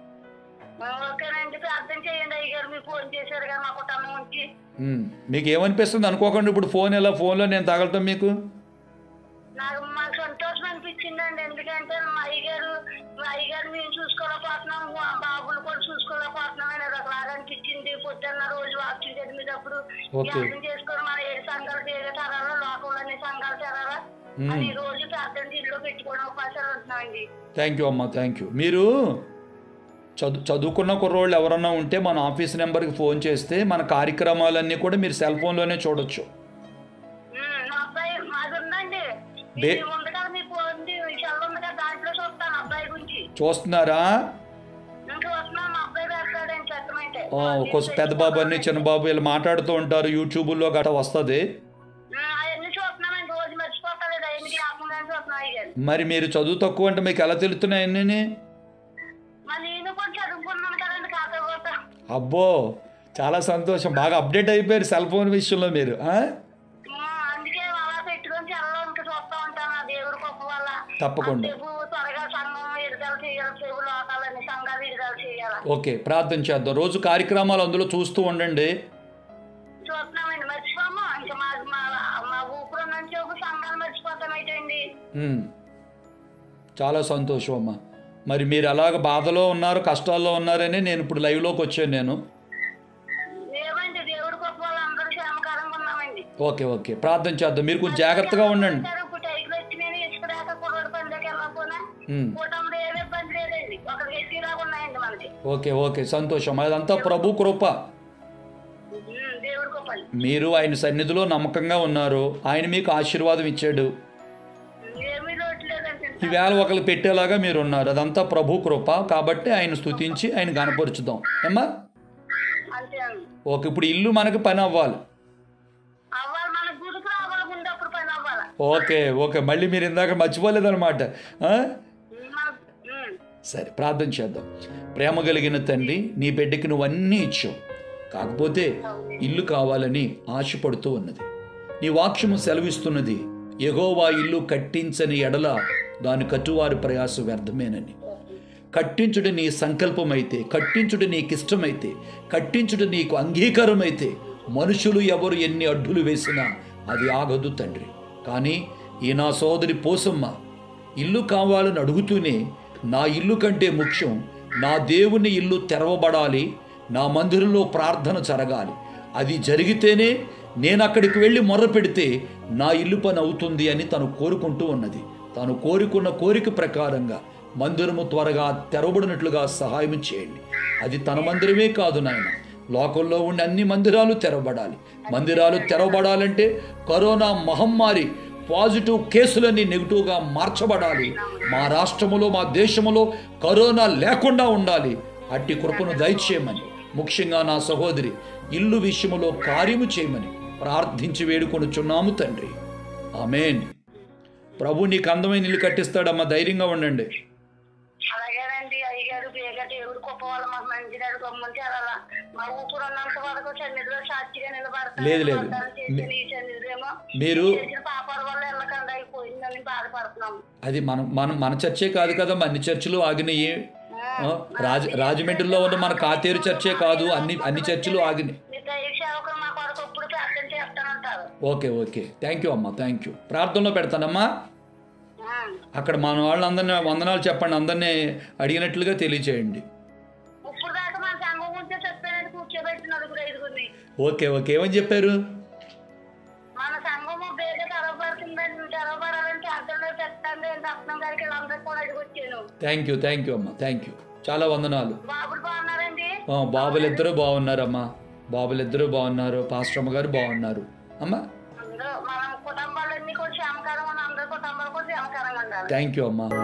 [SPEAKER 3] ఓకేనండి ప్రార్థన చేయండి అయ్య గారు మీరు ఫోన్ చేశారు కదా మా కుటుంబం నుంచి
[SPEAKER 1] ఉమ్, మీకు ఏమనిపిస్తుంది అనుకోకుండా ఇప్పుడు ఫోన్ ఎలా ఫోన్లో నేను తగలటం మీకు
[SPEAKER 3] నాకు మాకు సంతోషం అనిపించిందండి ఎందుకంటే మా అయ్యగారు మా అయ్యగారు మేము చూసుకోలేకపోతున్నాం మా బాబులు కూడా చూసుకోలేకపోతున్నాం అని ఒకలాగా అనిపించింది పొద్దున్న రోజు వాకింగ్ చదివేటప్పుడు
[SPEAKER 1] ఓకే.
[SPEAKER 3] ధ్యానం చేసుకొని మన ఏడు సంఘాలు ఏదో తరాలా లోకంలో అన్ని సంఘాలు తరాలా అని రోజు ప్రార్థన ఇల్లు పెట్టుకోవడం అవకాశాలు ఉంటున్నామండి
[SPEAKER 1] థ్యాంక్ యూ అమ్మా థ్యాంక్ యూ మీరు చదువు చదువుకున్న కుర్రోళ్ళు ఎవరన్నా ఉంటే మన ఆఫీస్ నెంబర్కి ఫోన్ చేస్తే మన కార్యక్రమాలన్నీ కూడా మీరు సెల్ ఫోన్లోనే చూడొచ్చు
[SPEAKER 3] ఉమ్, మా అబ్బాయి మాది ఉందండి
[SPEAKER 1] బే-
[SPEAKER 3] ఇది ఉంది కదా మీ ఫోన్ సెల్ ఉంది కదా దాంట్లో చూస్తాను అబ్బాయి గురించి
[SPEAKER 1] చూస్తున్నారా
[SPEAKER 3] ఇంకా వస్తున్నాం మా అబ్బాయి వేస్తాడండి చెత్తమైతే
[SPEAKER 1] ఆ, కొంచెం పెద్ద బాబు అన్ని చిన్న బాబు వీళ్ళు మాట్లాడుతూ ఉంటారు యూట్యూబ్లో గట్రా వస్తుంది
[SPEAKER 3] అవన్నీ చూస్తున్నామండి రోజు మర్చిపోతలేదు అవన్నీ జ్ఞాపకం చూస్తున్నాం అయ్యారు
[SPEAKER 1] మరి మీరు చదువు తక్కువ అంటే మీకు ఎలా తెలుస్తున్నాయి అన్నీ
[SPEAKER 3] మరి నేను కూడా చదువుకున్నాను కదండి కాకపోతే
[SPEAKER 1] అబ్బో చాలా సంతోషం బాగా అప్డేట్ అయిపోయారు సెల్ ఫోన్ విషయంలో మీరు ఆ?
[SPEAKER 3] అందుకే అలా పెట్టుకొని చల్ల ఇంకా చూస్తా ఉంటాను ఆ దేవుడు గొప్ప వల్ల
[SPEAKER 1] తప్పకుండా.
[SPEAKER 3] రేపు త్వరగా సంఘం విడుదల చేయాలి సేవు లోకాలని సంఘాలు విడుదల చేయాలి
[SPEAKER 1] ఓకే ప్రార్థన చేద్దాం రోజు కార్యక్రమాలు అందులో చూస్తూ ఉండండి
[SPEAKER 3] చూస్తున్నామండి మర్చిపోము ఇంకా మా మా మా ఊపిరి నుంచి ఒక సంఘాలు మర్చిపోతామైతే
[SPEAKER 1] ఉమ్. చాలా సంతోషం అమ్మా మరి మీరు అలాగ బాధలో ఉన్నారు కష్టాల్లో ఉన్నారని నేను ఇప్పుడు లైవ్లోకి వచ్చాను నేను
[SPEAKER 3] ఏమండి దేవుడు గొప్ప వాళ్ళు అందరూ క్షేమకరంగా ఉన్నామండి
[SPEAKER 1] ఓకే ఓకే ప్రార్థన చేద్దాం మీరు కొంచెం జాగ్రత్తగా ఉండండి
[SPEAKER 3] ఇప్పుడు టైగులు వచ్చి నేను ఇసుక దాకా కుర్రోడు పనిలోకి వెళ్ళకపోయినా
[SPEAKER 1] ఉమ్.
[SPEAKER 3] కుటుంబంలో ఏమి ఇబ్బంది లేదండి ఒకరికి ఎసిలాగా ఉన్నాయండి మనకి
[SPEAKER 1] ఓకే ఓకే సంతోషం అదంతా ప్రభు కృప
[SPEAKER 3] ఉమ్, దేవుడి గొప్పలు
[SPEAKER 1] మీరు ఆయన సన్నిధిలో నమ్మకంగా ఉన్నారు ఆయన మీకు ఆశీర్వాదం ఇచ్చాడు
[SPEAKER 3] ఏమీ లోటు లేదండి
[SPEAKER 1] ఈవేళ ఒకరు పెట్టేలాగా మీరు ఉన్నారు అదంతా ప్రభు కృప కాబట్టి ఆయన స్తుతించి ఆయన గనపరుచుదాం ఏమ్మా
[SPEAKER 3] అంతే అండి
[SPEAKER 1] ఓకే ఇప్పుడు ఇల్లు మనకి పని అవ్వాలి
[SPEAKER 3] అవ్వాలి మన గుడికి రావాలి ముందు అప్పుడు పని అవ్వాలి
[SPEAKER 1] ఓకే ఓకే మళ్ళీ మీరు ఇందాక మర్చిపోలేదన్నమాట ఆ?
[SPEAKER 3] ఉమ్, మన ఉమ్,
[SPEAKER 1] సరే ప్రార్థన చేద్దాం ప్రేమ కలిగిన తండ్రి నీ బిడ్డకి నువ్వు అన్నీ ఇచ్చావు కాకపోతే ఇల్లు కావాలని ఆశపడుతూ ఉన్నది నీ వాక్యము సెలవిస్తున్నది ఎగోవా ఇల్లు కట్టించని ఎడల దాని కట్టువారి ప్రయాస వ్యర్థమేనని కట్టించుడు నీ సంకల్పమైతే కట్టించుడు నీకు ఇష్టమైతే కట్టించుడు నీకు అంగీకారమైతే మనుషులు ఎవరు ఎన్ని అడ్డులు వేసినా అది ఆగదు తండ్రి కానీ ఈ నా సోదరి పోసమ్మ ఇల్లు కావాలని అడుగుతూనే నా ఇల్లు కంటే ముఖ్యం నా దేవుని ఇల్లు తెరవబడాలి నా మందిరంలో ప్రార్థన జరగాలి అది జరిగితేనే నేను అక్కడికి వెళ్ళి మొర్ర పెడితే నా ఇల్లు పని అవుతుంది అని తను కోరుకుంటూ ఉన్నది తాను కోరుకున్న కోరిక ప్రకారంగా మందిరము త్వరగా తెరవబడినట్లుగా సహాయం చేయండి అది తన మందిరమే కాదు నాయన లోకంలో ఉండే అన్ని మందిరాలు తెరవబడాలి మందిరాలు తెరవబడాలంటే కరోనా మహమ్మారి పాజిటివ్ కేసులన్నీ నెగిటివ్గా మార్చబడాలి మా రాష్ట్రములో మా దేశములో కరోనా లేకుండా ఉండాలి అట్టి కృపను దయచేయమని ముఖ్యంగా నా సహోదరి ఇల్లు విషయములో కార్యము చేయమని ప్రార్థించి వేడుకొనుచున్నాము తండ్రి ఆమెన్ ప్రభు నీకు అందమైన ఇల్లు కట్టిస్తాడమ్మా ధైర్యంగా ఉండండి
[SPEAKER 3] అలాగేనండి అయ్యగారు బేగా దేవుడు గొప్ప వాళ్ళు మాకు మంచిగాడు గమ్ముంటే అలా మా ఊపిరి ఉన్నంత వరకు సన్నిధిలో సాక్షిగా నిలబడతాను
[SPEAKER 1] లేదు, లేదు.
[SPEAKER 3] వాగ్దానం చేసిన ఈ సన్నిధిలో
[SPEAKER 1] మీరు
[SPEAKER 3] చేసిన పాపాల వల్ల వెళ్ళకుండా అయిపోయిందని బాధపడుతున్నాం
[SPEAKER 1] అది మనం మనం మన చర్చే కాదు కదా అన్ని చర్చిలు ఆగినాయి ఆ, రాజ రాజమండ్రిలో ఉన్న మన కాతేరు చర్చే కాదు అన్ని అన్ని చర్చిలు ఆగినాయి
[SPEAKER 3] మీ దైవ సేవకులు మా కొరకు ఎప్పుడు ప్రార్థన చేస్తానంటారు
[SPEAKER 1] ఓకే ఓకే థ్యాంక్ యూ అమ్మా థ్యాంక్ యూ ప్రార్థనలో పెడతానమ్మా అక్కడ మన వాళ్ళందరినీ వందనాలు చెప్పండి అందరినీ అడిగినట్లుగా తెలియచేయండి
[SPEAKER 3] ఇప్పుడు దాకా మన సంఘం గురించి చెప్పానంటే కూర్చోబెట్టి నలుగురు ఐదుగురిని
[SPEAKER 1] ఓకే ఓకే ఏమని చెప్పారు
[SPEAKER 3] మన సంఘము బేగ తెరవబడుతుందని తెరవబడాలని ప్రార్థనలో పెట్టండి రత్నం గారికి వీళ్ళందరికీ కూడా అడిగొచ్చాను
[SPEAKER 1] థ్యాంక్ యూ థ్యాంక్ యూ అమ్మా థ్యాంక్ యూ చాలా వందనాలు
[SPEAKER 3] బాబులు బాగున్నారండి
[SPEAKER 1] ఆ, బాబులిద్దరూ బాగున్నారమ్మా బాబులిద్దరూ బాగున్నారు పాస్టమ్మ గారు బాగున్నారు అమ్మా
[SPEAKER 3] అందరూ మనం కుటుంబాలన్నీ కూడా క్షేమకరం ఉన్న అందరి కుటుంబాలు కూడా క్షేమకరంగా ఉండాలి
[SPEAKER 1] థ్యాంక్ యూ అమ్మా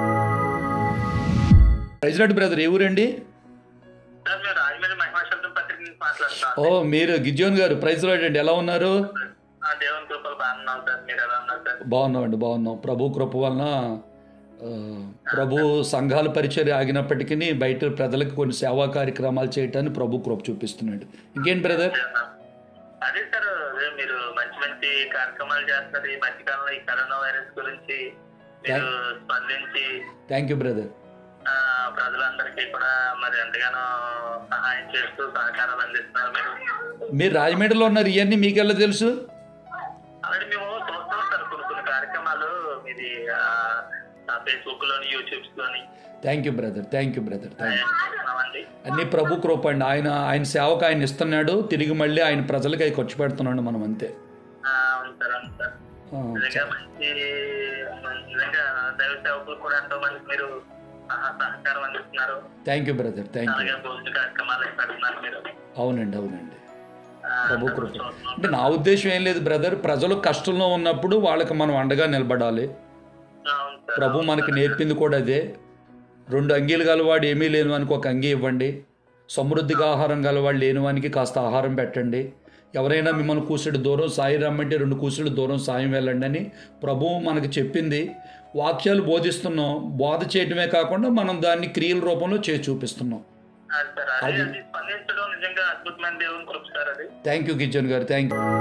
[SPEAKER 1] ప్రెసిడెంట్ బ్రదర్ ఏ ఊరండి
[SPEAKER 2] సార్ మీరు రాజమండ్రి మహిమాశబ్దం పత్రిక నుంచి మాట్లాడుతున్నాను
[SPEAKER 1] ఓ మీరు గిజ్జోన్ గారు ప్రైజ్ అండి ఎలా ఉన్నారు
[SPEAKER 2] ఆ దేవుని కృపలు బాగున్నాం సార్ మీరు ఎలా ఉన్నారు సార్
[SPEAKER 1] బాగున్నామండి బాగున్నాం ప్రభు కృప వలన ఆ, ప్రభు సంఘాల పరిచర్య ఆగినప్పటికీ బయట ప్రజలకు కొన్ని సేవా కార్యక్రమాలు చేయటాన్ని ప్రభు కృప చూపిస్తున్నాడు ఇంకేంటి బ్రదర్
[SPEAKER 2] అదే సార్ అదే మీరు మంచి మంచి కార్యక్రమాలు చేస్తారు ఈ మధ్యకాలంలో ఈ కరోనా వైరస్ గురించి మీరు స్పందించి
[SPEAKER 1] థ్యాంక్ యూ బ్రదర్
[SPEAKER 2] ఆ, ప్రజలందరికీ కూడా మరి ఎంతగానో సహాయం చేస్తూ సహకారాలు అందిస్తున్నారు మీరు
[SPEAKER 1] మీరు రాజమండ్రిలో ఉన్నారు ఇవన్నీ మీకెలా తెలుసు
[SPEAKER 2] అలాగే మేము చూస్తూ ఉంటారు కొన్ని కొన్ని కార్యక్రమాలు మీది ఫేస్బుక్ లోని యూట్యూబ్స్ లోని
[SPEAKER 1] thank you brother thank you brother thank you
[SPEAKER 2] చూస్తున్నామండి
[SPEAKER 1] అన్ని ప్రభు కృప అండి ఆయన ఆయన సేవకు ఆయన ఇస్తున్నాడు తిరిగి మళ్ళీ ఆయన ప్రజలకి అవి ఖర్చు పెడుతున్నాడు మనం అంతే
[SPEAKER 2] ఆ, అవును సార్ అవును సార్
[SPEAKER 1] ఆ,
[SPEAKER 2] నిజంగా మంచి నిజంగా దైవ సేవకులు కూడా ఎంతో మందికి మీరు సహ- సహకారం అందిస్తున్నారు
[SPEAKER 1] thank you brother thank you
[SPEAKER 2] అలాగే భోజన కార్యక్రమాలు అవి పెడుతున్నారు మీరు
[SPEAKER 1] అవునండి అవునండి
[SPEAKER 2] ఆ,
[SPEAKER 1] ప్రభు కృప
[SPEAKER 2] చూస్తున్నాం.
[SPEAKER 1] అంటే నా ఉద్దేశం ఏం లేదు బ్రదర్ ప్రజలు కష్టంలో ఉన్నప్పుడు వాళ్ళకి మనం అండగా నిలబడాలి
[SPEAKER 2] అవును సార్
[SPEAKER 1] ప్రభు మనకి నేర్పింది కూడా అదే రెండు అంగీలు గలవాడు ఏమీ లేని వానికి ఒక అంగీ ఇవ్వండి సమృద్ధిగా ఆహారం గలవాడు లేని వానికి కాస్త ఆహారం పెట్టండి ఎవరైనా మిమ్మల్ని కూసుడు దూరం సాయి రమ్మంటే రెండు కూసుడు దూరం సాయం వెళ్ళండి అని ప్రభువు మనకి చెప్పింది వాక్యాలు బోధిస్తున్నాం బోధ చేయటమే కాకుండా మనం దాన్ని క్రియల రూపంలో చేసి చూపిస్తున్నాం
[SPEAKER 2] అది సార్ అదే అది స్పందించడం నిజంగా అద్భుతమైన దేవుని కృప సార్ అది
[SPEAKER 1] థ్యాంక్ యూ కిచెన్ గారు థ్యాంక్ యూ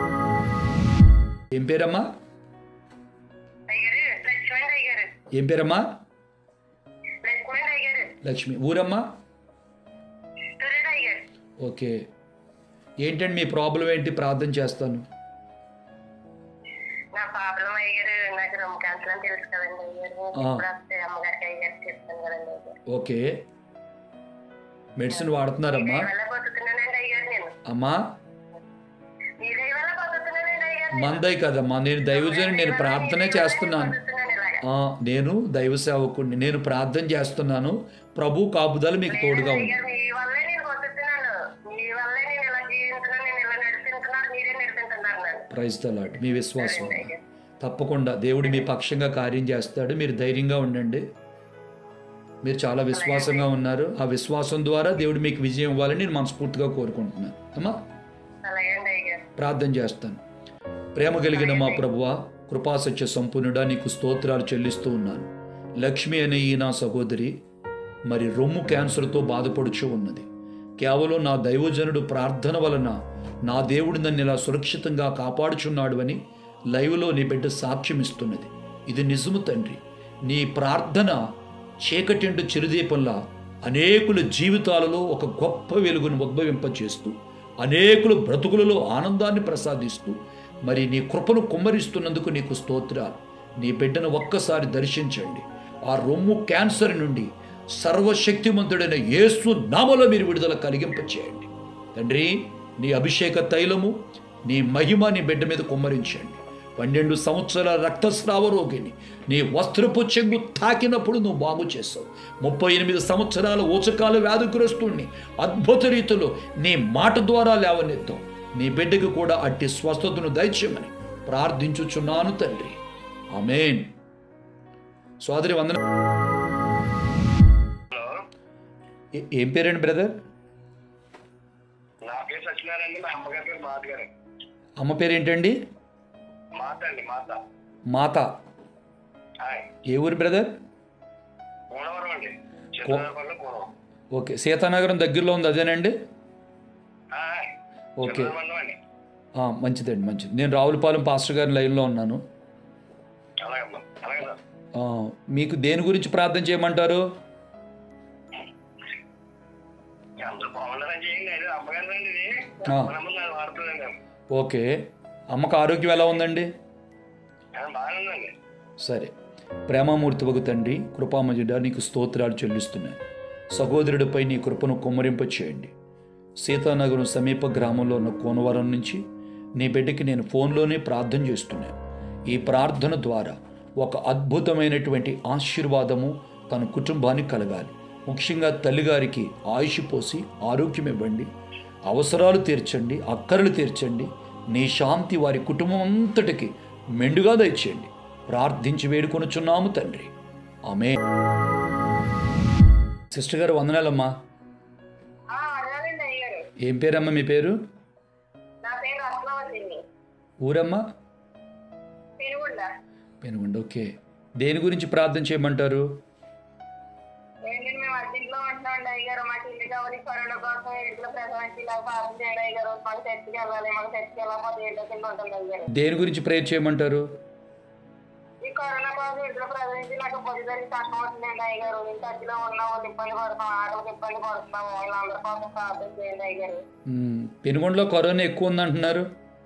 [SPEAKER 1] ఏం పేరమ్మా
[SPEAKER 3] అయ్యారు లక్ష్మణ్ అయ్యారు
[SPEAKER 1] ఏం పేరమ్మా
[SPEAKER 3] లక్ష్మణ్ అయ్యారు
[SPEAKER 1] లక్ష్మి ఊరమ్మా
[SPEAKER 3] సూర్యుడు అయ్యారు
[SPEAKER 1] ఓకే ఏంటండి మీ ప్రాబ్లం ఏంటి ప్రార్థన చేస్తాను
[SPEAKER 3] నా ప్రాబ్లం అయ్యారు నాకు రొమ్మ క్యాన్సర్ అని తెలుసు కదండి అయ్యారు
[SPEAKER 1] ఆ.
[SPEAKER 3] ఇప్పుడు వస్తే అమ్మగారికి అయ్యారు చెప్తాను కదండి అయ్యారు
[SPEAKER 1] ఓకే మెడిసిన్ వాడుతున్నారమ్మా
[SPEAKER 3] వల్ల బతుకుతున్నానండి అయ్యారు నేను
[SPEAKER 1] అమ్మా
[SPEAKER 3] మీ దయ వల్ల బతుకుతున్నానండి అయ్యారు
[SPEAKER 1] మందై కదమ్మా నేను దైవజని నేను ప్రార్థనే చేస్తున్నాను
[SPEAKER 3] బతుకుతున్నాను ఇలాగా
[SPEAKER 1] ఆ, నేను దైవ సేవకుడిని నేను ప్రార్థన చేస్తున్నాను ప్రభు కాపుదల మీకు తోడుగా ఉంది
[SPEAKER 3] అయ్యారు మీ వల్లే నేను బతుకుతున్నాను మీ వల్లే నేను ఇలా జీవిస్తున్నాను నేను ఇలా నడిపిస్తున్నాను మీరే నడిపిస్తున్నారు నన్ను
[SPEAKER 1] ప్రైజ్ తలాడ్ మీ విశ్వాసం తప్పకుండా దేవుడు మీ పక్షంగా కార్యం చేస్తాడు మీరు ధైర్యంగా ఉండండి మీరు చాలా విశ్వాసంగా ఉన్నారు ఆ విశ్వాసం ద్వారా దేవుడు మీకు విజయం ఇవ్వాలని నేను మనస్ఫూర్తిగా కోరుకుంటున్నాను అమ్మా
[SPEAKER 3] అలాగే అండి అయ్యారు
[SPEAKER 1] ప్రార్థన చేస్తాను ప్రేమ కలిగిన మా ప్రభువ కృపాసత్య సంపూర్ణుడా నీకు స్తోత్రాలు చెల్లిస్తూ ఉన్నాను లక్ష్మి అనే ఈ నా సహోదరి మరి రొమ్ము క్యాన్సర్తో బాధపడుచు ఉన్నది కేవలం నా దైవజనుడు ప్రార్థన వలన నా దేవుడు నన్ను ఇలా సురక్షితంగా కాపాడుచున్నాడు అని లైవ్లో నీ బిడ్డ సాక్ష్యం ఇస్తున్నది ఇది నిజము తండ్రి నీ ప్రార్థన చీకటింటు చిరుదీపంలా అనేకుల జీవితాలలో ఒక గొప్ప వెలుగును ఉద్భవింపచేస్తూ అనేకుల బ్రతుకులలో ఆనందాన్ని ప్రసాదిస్తూ మరి నీ కృపను కుమ్మరిస్తున్నందుకు నీకు స్తోత్రాలు నీ బిడ్డను ఒక్కసారి దర్శించండి ఆ రొమ్ము క్యాన్సర్ నుండి సర్వశక్తిమంతుడైన యేసు నామలో మీరు విడుదల కలిగింపచేయండి తండ్రి నీ అభిషేక తైలము నీ మహిమ నీ బిడ్డ మీద కుమ్మరించండి పన్నెండు సంవత్సరాల రక్తస్రావ రోగిని నీ వస్త్రపు చెంగు తాకినప్పుడు నువ్వు బాగు చేస్తావు ముప్పై ఎనిమిది సంవత్సరాల ఊచకాల వ్యాధిగ్రస్తుణ్ణి అద్భుత రీతిలో నీ మాట ద్వారా లేవనెత్తావు నీ బిడ్డకు కూడా అట్టి స్వస్థతను దయచేయమని ప్రార్థించుచున్నాను తండ్రి ఆమేన్ సోదరి వందన
[SPEAKER 2] హలో
[SPEAKER 1] ఏ- ఏం పేరండి బ్రదర్
[SPEAKER 2] నా పేరు సత్యనారాయణ మా అమ్మగారి పేరు మాత గారు
[SPEAKER 1] అమ్మ పేరు ఏంటండి
[SPEAKER 2] మాత అండి మాత
[SPEAKER 1] మాత
[SPEAKER 2] హాయ్
[SPEAKER 1] ఏ ఊరు బ్రదర్
[SPEAKER 2] కోనవరం అండి చిన్నపల్లి కోనవరం
[SPEAKER 1] ఓకే సీతానగరం దగ్గరలో ఉంది అదేనండి
[SPEAKER 2] హాయ్
[SPEAKER 1] ఓకే.
[SPEAKER 2] చిన్నమండం అండి
[SPEAKER 1] ఆ, మంచిదండి మంచిది నేను రావులపాలెం పాస్టర్ గారి లైన్లో ఉన్నాను
[SPEAKER 2] అలాగమ్మా అలాగే సార్
[SPEAKER 1] ఆ, మీకు దేని గురించి ప్రార్థన చేయమంటారు
[SPEAKER 2] అందరూ బాగుండాలని చేయండి అది అమ్మగారు అండి ఇది
[SPEAKER 1] ఆ.
[SPEAKER 2] మనమ్మ నాకు వాడుతుందండి
[SPEAKER 1] ఓకే అమ్మకు ఆరోగ్యం ఎలా ఉందండి
[SPEAKER 2] బాగానే ఉందండి
[SPEAKER 1] సరే ప్రేమామూర్తి వగు తండ్రి కృపామజుడ నీకు స్తోత్రాలు చెల్లిస్తున్నాను సహోదరుడిపై నీ కృపను కుమ్మరింప చేయండి సీతానగరం సమీప గ్రామంలో ఉన్న కోనవరం నుంచి నీ బిడ్డకి నేను ఫోన్లోనే ప్రార్థన చేస్తున్నాను ఈ ప్రార్థన ద్వారా ఒక అద్భుతమైనటువంటి ఆశీర్వాదము తన కుటుంబానికి కలగాలి ముఖ్యంగా తల్లిగారికి ఆయుష్ పోసి ఆరోగ్యం ఇవ్వండి అవసరాలు తీర్చండి అక్కరలు తీర్చండి నీ శాంతి వారి కుటుంబం అంతటికి మెండుగా దయచేయండి ప్రార్థించి వేడుకొనుచున్నాము తండ్రి ఆమె సిస్టర్ గారు వందనాలమ్మా
[SPEAKER 3] అడగాలండి అయ్యారు
[SPEAKER 1] ఏం పేరమ్మా మీ పేరు
[SPEAKER 3] నా పేరు రత్నవతిని
[SPEAKER 1] ఊరమ్మా
[SPEAKER 3] పెనుగుండ
[SPEAKER 1] పెనుగొండ ఓకే దేని గురించి ప్రార్థన చేయమంటారు
[SPEAKER 3] ఏంటంటే మేము అర్జెంట్లో ఉంటున్నాం అయ్యారు మాకు ఇల్లు కావాలి కరోనా కోసం ఇంట్లో ప్రసవించి ఇలా పాలన చేయండి అయ్యారు మాకు చర్చికి వెళ్ళాలి మాకు చర్చికి వెళ్ళకపోతే ఏంటో కింద ఉంటుంది అయ్యారు
[SPEAKER 1] దేని గురించి ప్రేయర్ చేయమంటారు
[SPEAKER 3] ఈ కరోనా కోసం ఇంట్లో ప్రసవించి నాకు పొద్దుదానికి కష్టం అవుతుందండి అయ్యారు ఇంత చర్చిలో ఉన్న వాళ్ళు ఇబ్బంది పడుతున్నాం ఆడలకు ఇబ్బంది పడుతున్నాము వాళ్ళందరి కోసం ప్రార్థన చేయండి అయ్యారు
[SPEAKER 1] మ్, పెనుగొండలో కరోనా ఎక్కువ ఉందంటున్నారు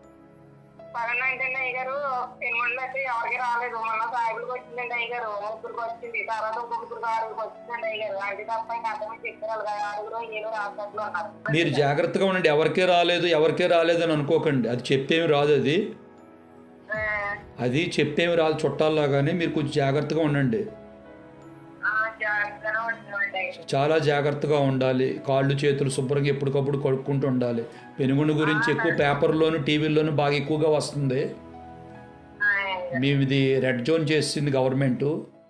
[SPEAKER 3] కరోనా ఏంటంటే అయ్యారు పెనుగొండలో అయితే ఎవరికి రాలేదు మొన్న సాయిబులకు వచ్చిందండి అయ్యారు ముగ్గురికి వచ్చింది తర్వాత ఇంకొకరికి ఆరుగురికి వచ్చిందండి అయ్యారు అది తప్ప ఇంకా అర్థం చెప్పారు కదా ఆరుగురు ఏడు హాస్పిటల్లో ఉన్నారు
[SPEAKER 1] మీరు జాగ్రత్తగా ఉండండి ఎవరికే రాలేదు ఎవరికే రాలేదు అని అనుకోకండి అది చెప్పేమి రాదు అది
[SPEAKER 3] ఆ,
[SPEAKER 1] అది చెప్పేమి రాదు చుట్టాల్లాగానే మీరు కొంచెం జాగ్రత్తగా ఉండండి
[SPEAKER 3] ఆ, జాగ్రత్తగానే ఉంటున్నామండి
[SPEAKER 1] చాలా జాగ్రత్తగా ఉండాలి కాళ్ళు చేతులు శుభ్రంగా ఎప్పటికప్పుడు కడుక్కుంటూ ఉండాలి పెనుగుండు గురించి ఎక్కువ పేపర్లోను టీవీల్లోనూ బాగా ఎక్కువగా వస్తుంది
[SPEAKER 3] ఆ,
[SPEAKER 1] మేము ఇది రెడ్ జోన్ చేసింది గవర్నమెంట్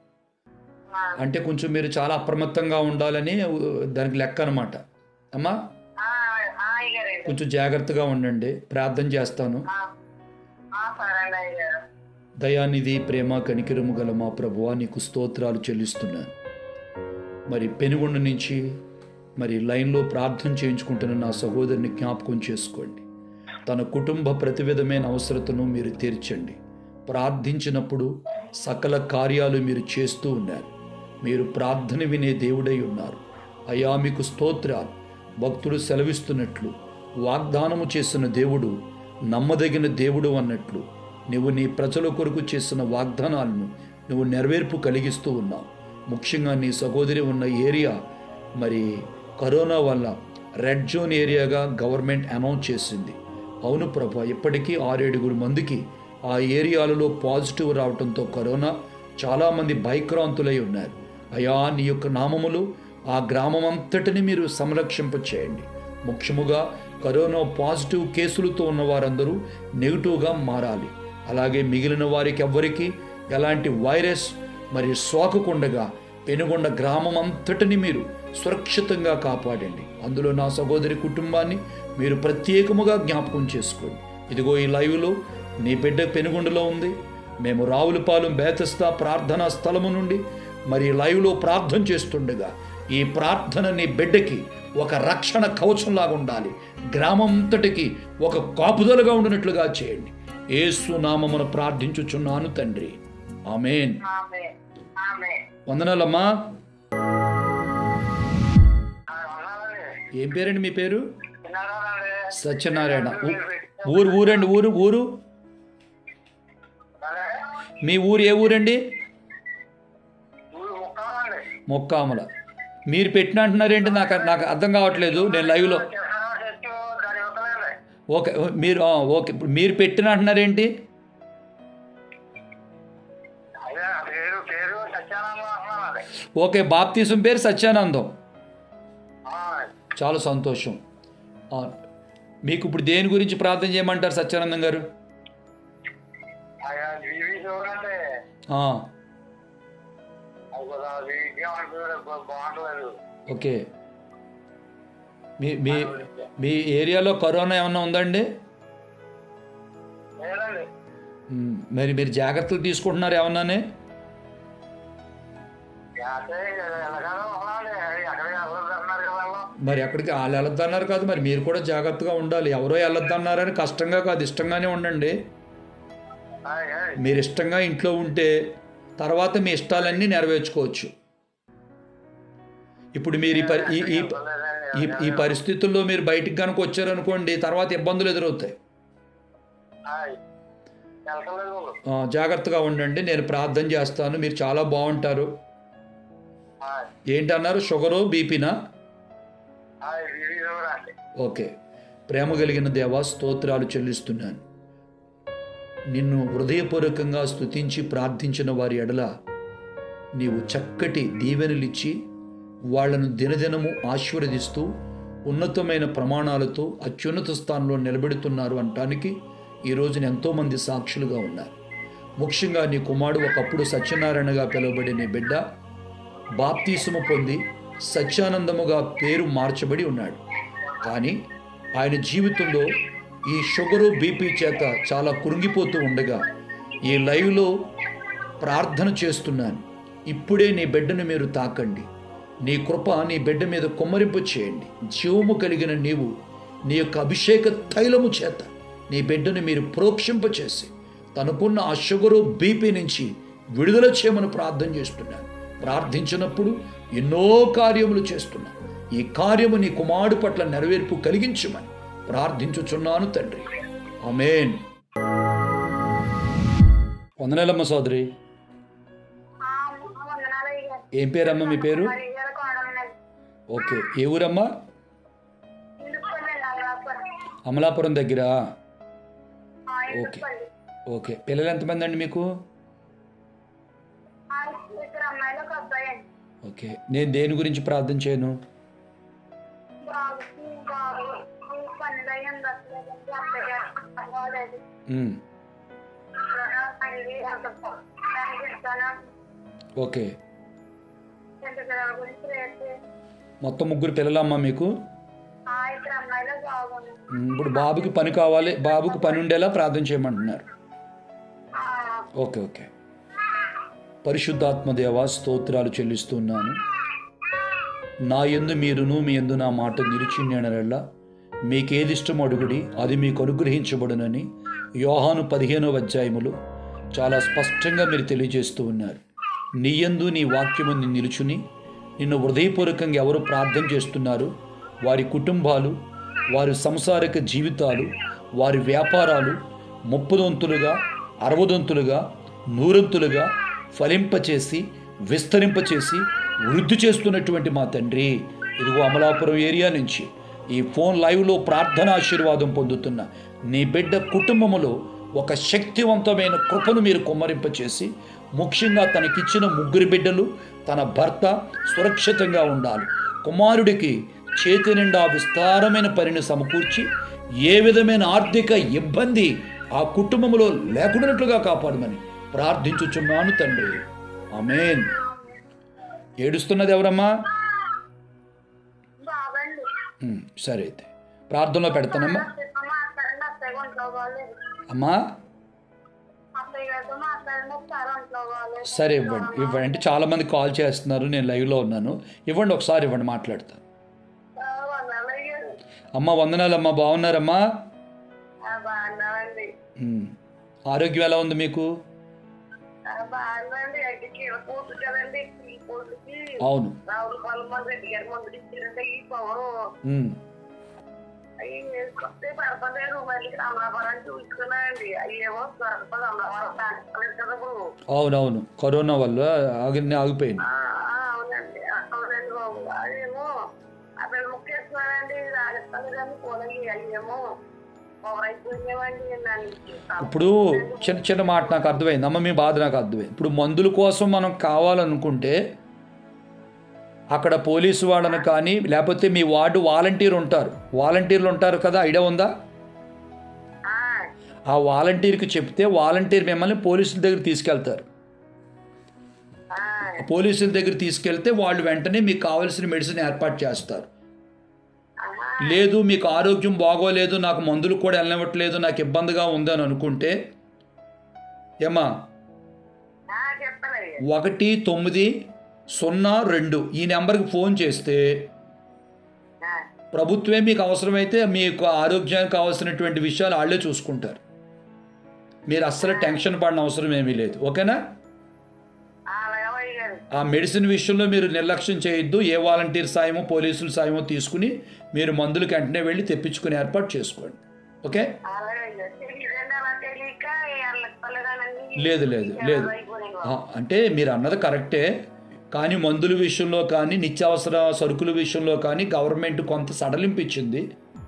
[SPEAKER 3] ఆ,
[SPEAKER 1] అంటే కొంచెం మీరు చాలా అప్రమత్తంగా ఉండాలని దానికి లెక్క అనమాట అమ్మా
[SPEAKER 3] ఆ, ఆ, అయ్యారండి
[SPEAKER 1] కొంచెం జాగ్రత్తగా ఉండండి ప్రార్థన చేస్తాను
[SPEAKER 3] ఆ, ఆ, సరే అండి అయ్యారు
[SPEAKER 1] దయానిధి ప్రేమ కనికిరము గల మా ప్రభువా నీకు స్తోత్రాలు చెల్లిస్తున్నాను మరి పెనుగొండ నుంచి మరి లైన్లో ప్రార్థన చేయించుకుంటున్న నా సహోదరుని జ్ఞాపకం చేసుకోండి తన కుటుంబ ప్రతి విధమైన అవసరతను మీరు తీర్చండి ప్రార్థించినప్పుడు సకల కార్యాలు మీరు చేస్తూ ఉన్నారు మీరు ప్రార్థన వినే దేవుడై ఉన్నారు అయా మీకు స్తోత్రాలు భక్తుడు సెలవిస్తున్నట్లు వాగ్దానము చేసిన దేవుడు నమ్మదగిన దేవుడు అన్నట్లు నువ్వు నీ ప్రజల కొరకు చేసిన వాగ్దానాలను నువ్వు నెరవేర్పు కలిగిస్తూ ఉన్నావు ముఖ్యంగా నీ సహోదరి ఉన్న ఏరియా మరి కరోనా వల్ల రెడ్ జోన్ ఏరియాగా గవర్నమెంట్ అనౌన్స్ చేసింది అవును ప్రభా ఇప్పటికీ ఆరేడుగురు మందికి ఆ ఏరియాలలో పాజిటివ్ రావడంతో కరోనా చాలామంది భయక్రాంతులై ఉన్నారు అయా నీ యొక్క నామములు ఆ గ్రామం అంతటిని మీరు సంరక్షింప చేయండి ముఖ్యముగా కరోనా పాజిటివ్ కేసులతో ఉన్న వారందరూ నెగిటివ్గా మారాలి అలాగే మిగిలిన వారికి ఎవ్వరికీ ఎలాంటి వైరస్ మరి సోకకుండగా పెనుగొండ గ్రామం అంతటిని మీరు సురక్షితంగా కాపాడండి అందులో నా సహోదరి కుటుంబాన్ని మీరు ప్రత్యేకముగా జ్ఞాపకం చేసుకోండి ఇదిగో ఈ లైవ్లో నీ బిడ్డ పెనుగొండలో ఉంది మేము రావులపాలెం బేతస్తా ప్రార్థనా స్థలము నుండి మరి లైవ్లో ప్రార్థన చేస్తుండగా ఈ ప్రార్థన నీ బిడ్డకి ఒక రక్షణ కవచంలాగా ఉండాలి గ్రామం అంతటికి ఒక కాపుదలుగా ఉండినట్లుగా చేయండి ఏసు నామమున ప్రార్థించుచున్నాను తండ్రి ఆమెన్
[SPEAKER 3] ఆమె ఆమె
[SPEAKER 1] వందనాలమ్మా
[SPEAKER 2] ఆ, వందనాలండి.
[SPEAKER 1] ఏం పేరండి మీ పేరు
[SPEAKER 2] చిన్నారాలండి.
[SPEAKER 1] సత్యనారాయణ ఊ- ఊరు ఊరండి ఊరు ఊరు
[SPEAKER 2] అదే,
[SPEAKER 1] మీ ఊరు ఏ ఊరండి
[SPEAKER 2] ఊరు ముక్కాలండి.
[SPEAKER 1] మొక్కాముల మీరు పెట్టిన అంటున్నారేంటి నాకు నాకు అర్థం కావట్లేదు నేను లైవ్లో
[SPEAKER 2] చిన్నారాల చెట్టు, దాని యువతలండి.
[SPEAKER 1] ఓకే మీరు ఆ, ఓకే ఇప్పుడు మీరు పెట్టిన అంటున్నారేంటి
[SPEAKER 2] సత్యానందం అంటున్నానండి
[SPEAKER 1] ఓకే బాప్తీసం పేరు సత్యానందం
[SPEAKER 2] ఆ,
[SPEAKER 1] చాలా సంతోషం ఆ, మీకు ఇప్పుడు దేని గురించి ప్రార్థన చేయమంటారు సత్యానందం గారు
[SPEAKER 2] అయ్యా వివి చూడండి
[SPEAKER 1] ఆ,
[SPEAKER 2] అది కూడా వివిగా అంటున్నాడు బాగుంటలేదు
[SPEAKER 1] ఓకే మీ మీ మీ ఏరియాలో కరోనా ఏమన్నా ఉందండి
[SPEAKER 2] లేదండి
[SPEAKER 1] మ్, మరి మీరు జాగ్రత్తలు తీసుకుంటున్నారు ఏమన్నానే
[SPEAKER 2] అంటే ఎలాగో ఉన్నాడు ఎక్కడికి వెళ్ళొద్దన్నారు కదా వాళ్ళు.
[SPEAKER 1] మరి ఎక్కడికి వాళ్ళు వెళ్ళొద్దన్నారు కాదు మరి మీరు కూడా జాగ్రత్తగా ఉండాలి ఎవరో వెళ్ళొద్దన్నారని కష్టంగా కాదు ఇష్టంగానే ఉండండి
[SPEAKER 2] ఆయ్, ఆయ్.
[SPEAKER 1] మీరు ఇష్టంగా ఇంట్లో ఉంటే తర్వాత మీ ఇష్టాలన్నీ నెరవేర్చుకోవచ్చు ఇప్పుడు మీరు ఈ పరి ఈ- ఈ ఈ ఈ పరిస్థితుల్లో మీరు బయటికి కనుక వచ్చారనుకోండి తర్వాత ఇబ్బందులు ఎదురవుతాయి
[SPEAKER 2] ఆయ్. వెళ్తలేదు వాళ్ళు.
[SPEAKER 1] ఆ, జాగ్రత్తగా ఉండండి నేను ప్రార్థన చేస్తాను మీరు చాలా బాగుంటారు
[SPEAKER 2] ఆయ్.
[SPEAKER 1] ఏంటన్నారు షుగరు బీపీనా
[SPEAKER 2] ఆయ్, వివి చూడండి
[SPEAKER 1] ఓకే ప్రేమ కలిగిన దేవా స్తోత్రాలు చెల్లిస్తున్నాను నిన్ను హృదయపూర్వకంగా స్తుతించి ప్రార్థించిన వారి ఎడల నీవు చక్కటి దీవెనలిచ్చి వాళ్లను దినదినము ఆశీర్వదిస్తూ ఉన్నతమైన ప్రమాణాలతో అత్యున్నత స్థానంలో నిలబెడుతున్నారు అనటానికి ఈ రోజున ఎంతోమంది సాక్షులుగా ఉన్నారు ముఖ్యంగా నీ కుమారుడు ఒకప్పుడు సత్యనారాయణగా పిలువబడే నీ బిడ్డ బాప్తీసము పొంది సత్యానందముగా పేరు మార్చబడి ఉన్నాడు కానీ ఆయన జీవితంలో ఈ షుగరు బీపీ చేత చాలా కురుంగిపోతూ ఉండగా ఈ లైవ్లో ప్రార్థన చేస్తున్నాను ఇప్పుడే నీ బిడ్డను మీరు తాకండి నీ కృప నీ బిడ్డ మీద కుమ్మరింపు చేయండి జీవము కలిగిన నీవు నీ యొక్క అభిషేక తైలము చేత నీ బిడ్డను మీరు ప్రోక్షింపచేసి తనకున్న ఆ షుగరు బీపీ నుంచి విడుదల చేయమని ప్రార్థన చేస్తున్నాను ప్రార్థించినప్పుడు ఎన్నో కార్యములు చేస్తున్నాను ఈ కార్యము నీ కుమారుడు పట్ల నెరవేర్పు కలిగించమని ప్రార్థించుచున్నాను తండ్రి ఆమేన్ వందనేలమ్మ సోదరి
[SPEAKER 3] ఆ, వందనాలు అయ్యా.
[SPEAKER 1] ఏం పేరమ్మ మీ పేరు
[SPEAKER 3] మరి ఇయ్యాల కోడలు
[SPEAKER 1] ఓకే ఏ ఊరమ్మా
[SPEAKER 3] ఇందుకుపల్లి నగరాపురం.
[SPEAKER 1] అమలాపురం దగ్గర
[SPEAKER 3] ఆ, ఇందుకుపల్లి.
[SPEAKER 1] ఓకే పిల్లలు ఎంతమంది అండి మీకు
[SPEAKER 3] ఆ, ఇద్దరు అమ్మాయిలు ఒక అబ్బాయి అండి
[SPEAKER 1] ఓకే నేను దేని గురించి ప్రార్థన చేయను
[SPEAKER 3] బాబుకి బాబు పనులు అయ్యి ఉండట్లేదండి అత్తయ్య అవ్వలేదు
[SPEAKER 1] ఉమ్,
[SPEAKER 3] మళ్ళీ అంత దానికి ఇస్తాను
[SPEAKER 1] ఓకే
[SPEAKER 3] ఎంత పిల్లల గురించి రేపు
[SPEAKER 1] మొత్తం ముగ్గురు పిల్లలమ్మా మీకు
[SPEAKER 3] ఆ ఇద్దరు అమ్మాయిలు బాగుంది
[SPEAKER 1] ఉమ్, ఇప్పుడు బాబుకి పని కావాలి బాబుకి పని ఉండేలా ప్రార్థన చేయమంటున్నారు
[SPEAKER 3] ఆ,
[SPEAKER 1] ఓకే ఓకే పరిశుద్ధాత్మ దేవా స్తోత్రాలు చెల్లిస్తున్నాను నా యందు మీరును మీ యందు నా మాట నిలిచిన్నెడలా మీకేది ఇష్టం అడుగుడి అది మీకు అనుగ్రహించబడునని యోహాను పదిహేనవ అధ్యాయములు చాలా స్పష్టంగా మీరు తెలియజేస్తూ ఉన్నారు నీ యందు నీ వాక్యము నీ నిలుచుని నిన్ను హృదయపూర్వకంగా ఎవరు ప్రార్థన చేస్తున్నారు వారి కుటుంబాలు వారి సంసారిక జీవితాలు వారి వ్యాపారాలు ముప్పదొంతులుగా అరవదొంతులుగా నూరంతులుగా ఫలింపచేసి విస్తరింపచేసి వృద్ధి చేస్తున్నటువంటి మా తండ్రి ఇదిగో అమలాపురం ఏరియా నుంచి ఈ ఫోన్ లైవ్లో ప్రార్థన ఆశీర్వాదం పొందుతున్న నీ బిడ్డ కుటుంబములో ఒక శక్తివంతమైన కృపను మీరు కుమ్మరింపచేసి ముఖ్యంగా తనకిచ్చిన ముగ్గురు బిడ్డలు తన భర్త సురక్షితంగా ఉండాలి కుమారుడికి చేతి నిండా విస్తారమైన పనిని సమకూర్చి ఏ విధమైన ఆర్థిక ఇబ్బంది ఆ కుటుంబంలో లేకుండానట్లుగా కాపాడమని ప్రార్థించుచున్నాను తండ్రి ఆమేన్ ఏడుస్తున్నది ఎవరమ్మా
[SPEAKER 3] బాబండి
[SPEAKER 1] ఉమ్, సరే అయితే ప్రార్థనలో పెడతానమ్మా
[SPEAKER 3] మాట్లాడండి అత్తయ్య ఒంట్లో బాగలేదు
[SPEAKER 1] అమ్మా
[SPEAKER 3] అత్తయ్య గారితో మాట్లాడండి ఒకసారి ఒంట్లో బాగలేదు
[SPEAKER 1] సరే ఇవ్వండి ఇవ్వండి అంటే చాలామంది కాల్ చేస్తున్నారు నేను లైవ్లో ఉన్నాను ఇవ్వండి ఒకసారి ఇవ్వండి మాట్లాడతాను
[SPEAKER 3] ఆ, వందనాలు అయ్యారు
[SPEAKER 1] అమ్మ వందనాలమ్మా బాగున్నారమ్మా
[SPEAKER 3] బాగున్నామండి
[SPEAKER 1] ఉమ్, ఆరోగ్యం ఎలా ఉంది మీకు
[SPEAKER 3] ఆ, బాగుందండి అడ్డికి కూతురు కదండి ఈ కూతురికి
[SPEAKER 1] అవును
[SPEAKER 3] రావుల పాలెం మా రెడ్డి గారి మందులు ఇచ్చారంటే ఈ పవరు
[SPEAKER 1] ఉమ్,
[SPEAKER 3] అవి వేసుకొస్తే పడపలేదు మళ్ళీ అమలాపురం చూసుకున్నానండి అయ్యేమో పడపదు అమలాపురం తాగలేదు కదా ఇప్పుడు.
[SPEAKER 1] అవునవును కరోనా వల్ల ఆగి ఆగిపోయింది
[SPEAKER 3] ఆ, ఆ, అవునండి ఆ, అవునండి బాబు అదేమో అతను ముక్కేస్తున్నానండి రాజస్థాన్ కానీ పోలయ్యి అయ్యేమో పవర్ అయిపోయినామండి నన్ను
[SPEAKER 1] ఇప్పుడు చిన్న చిన్న మాట నాకు అర్థమైంది అమ్మ మీ బాధ నాకు అర్థమైంది ఇప్పుడు మందుల కోసం మనం కావాలనుకుంటే అక్కడ పోలీసు వాళ్ళని కానీ లేకపోతే మీ వార్డు వాలంటీర్ ఉంటారు వాలంటీర్లు ఉంటారు కదా ఐడియా ఉందా
[SPEAKER 3] ఆ,
[SPEAKER 1] ఆ వాలంటీర్కి చెప్తే వాలంటీర్ మిమ్మల్ని పోలీసుల దగ్గర తీసుకెళ్తారు
[SPEAKER 3] ఆ,
[SPEAKER 1] పోలీసుల దగ్గర తీసుకెళ్తే వాళ్ళు వెంటనే మీకు కావాల్సిన మెడిసిన్ ఏర్పాటు చేస్తారు
[SPEAKER 3] ఆహా,
[SPEAKER 1] లేదు మీకు ఆరోగ్యం బాగోలేదు నాకు మందులు కూడా వెళ్ళనివ్వట్లేదు నాకు ఇబ్బందిగా ఉంది అని అనుకుంటే ఏమా
[SPEAKER 3] ఆ, చెప్తానయ్య
[SPEAKER 1] ఒకటి తొమ్మిది సున్నా రెండు ఈ నెంబర్కి ఫోన్ చేస్తే
[SPEAKER 3] ఆ,
[SPEAKER 1] ప్రభుత్వమే మీకు అవసరమైతే మీకు ఆరోగ్యానికి కావాల్సినటువంటి విషయాలు వాళ్ళే చూసుకుంటారు మీరు అస్సలు టెన్షన్ పడిన అవసరం ఏమీ లేదు ఓకేనా
[SPEAKER 3] ఆ, అలాగే అయ్య గారు
[SPEAKER 1] ఆ మెడిసిన్ విషయంలో మీరు నిర్లక్ష్యం చేయొద్దు ఏ వాలంటీర్ సాయమో పోలీసుల సాయమో తీసుకుని మీరు మందులకు వెంటనే వెళ్ళి తెప్పించుకుని ఏర్పాటు చేసుకోండి ఓకే
[SPEAKER 3] అలాగే అయ్య గారు తెలియదండి అలా తెలియక వెళ్ళకపోలేదానండి
[SPEAKER 1] లేదు లేదు లేదు ఆ, అంటే మీరు అన్నది కరెక్టే కానీ మందుల విషయంలో కానీ నిత్యావసర సరుకుల విషయంలో కానీ గవర్నమెంట్ కొంత సడలింపు ఇచ్చింది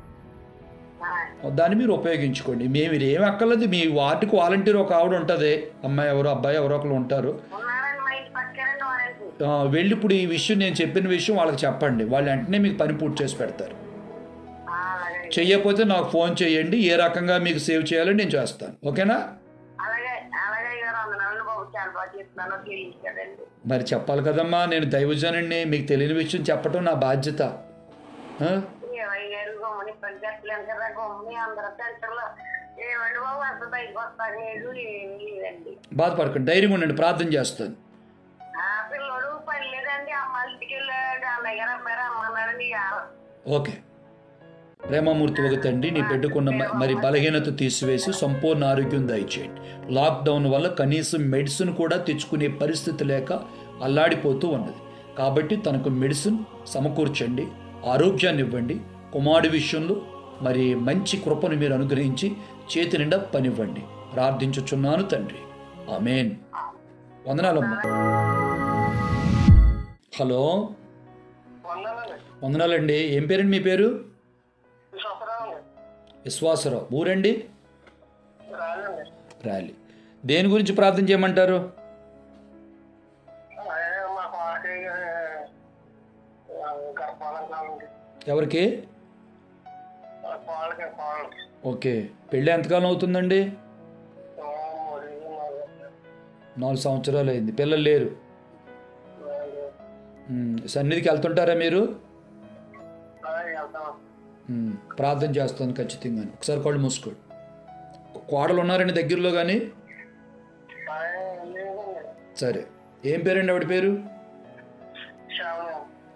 [SPEAKER 1] దాన్ని మీరు ఉపయోగించుకోండి మేము మీరు ఏమి అక్కర్లేదు మీ వార్డుకి వాలంటీర్ ఒక ఆవిడ ఉంటుంది అమ్మాయి ఎవరో అబ్బాయి ఎవరో ఒకరు ఉంటారు
[SPEAKER 3] ఉన్నారండి మా ఇంటి పక్కనండి వారంటీ
[SPEAKER 1] ఆ, వెళ్ళి ఇప్పుడు ఈ విషయం నేను చెప్పిన విషయం వాళ్ళకి చెప్పండి వాళ్ళు వెంటనే మీకు పని పూర్తి చేసి పెడతారు
[SPEAKER 3] అలాగే
[SPEAKER 1] చెయ్యకపోతే నాకు ఫోన్ చేయండి ఏ రకంగా మీకు సేవ్ చేయాలో నేను చేస్తాను ఓకేనా
[SPEAKER 3] అలాగే అలాగే అయ్య గారు అందరూ బాబు చాలా బాగా చెప్తున్నాను తెలియదు కదండి
[SPEAKER 1] మరి చెప్పాలి కదమ్మా నేను దైవజనండి మీకు తెలియని విషయం చెప్పటం నా బాధ్యత ఆ?
[SPEAKER 3] ఏమయ్య గారు గమ్మని పని చెప్పలేను కదా గమ్మని అందరూ సెంటర్లో ఏమండి బాబు అసలు బయటకు వస్తాను లేదు ఏమీ లేదండి
[SPEAKER 1] బాధపడకండి ధైర్యంగా ఉండండి ప్రార్థన చేస్తాను
[SPEAKER 3] ఆ పిల్లోడు పని లేదండి అమ్మ ఇంటికి వెళ్ళాడు అన్నయ్య గారు అబ్బాయి అమ్మన్నాడండి
[SPEAKER 1] ఓకే ప్రేమమూర్తి ఒక తండ్రి నీ బిడ్డకున్న మ- మరి బలహీనత తీసివేసి సంపూర్ణ ఆరోగ్యం దయచేయండి లాక్డౌన్ వల్ల కనీసం మెడిసిన్ కూడా తెచ్చుకునే పరిస్థితి లేక అల్లాడిపోతూ ఉన్నది కాబట్టి తనకు మెడిసిన్ సమకూర్చండి ఆరోగ్యాన్ని ఇవ్వండి కుమారుడి విషయంలో మరి మంచి కృపను మీరు అనుగ్రహించి చేతి నిండా పనివ్వండి ప్రార్థించుచున్నాను తండ్రి ఆమెన్ వందనాలమ్మా హలో
[SPEAKER 2] వందలండి
[SPEAKER 1] వందనాలండి ఏం పేరండి మీ పేరు
[SPEAKER 2] సఫరాండి
[SPEAKER 1] విశ్వాసరావు ఊరండి
[SPEAKER 2] రాలండి
[SPEAKER 1] ర్యాలీ దేని గురించి ప్రార్థన చేయమంటారు
[SPEAKER 2] అదే మా పార్టీ గర్భాలండి
[SPEAKER 1] ఎవరికి
[SPEAKER 2] పాలకి పాలకి
[SPEAKER 1] ఓకే పెళ్ళి ఎంతకాలం అవుతుందండి నాలుగు సంవత్సరాలు అయింది పిల్లలు లేరు మ్, సన్నిధికి వెళ్తుంటారా మీరు
[SPEAKER 2] వెళ్తాం
[SPEAKER 1] మ్, ప్రార్థన చేస్తాను ఖచ్చితంగా ఒకసారి కళ్ళు మూసుకోండి కోడలు ఉన్నారండి దగ్గరలో కానీ
[SPEAKER 2] లేదండి
[SPEAKER 1] సరే ఏం పేరండి ఆవిడ పేరు
[SPEAKER 2] శ్రావణం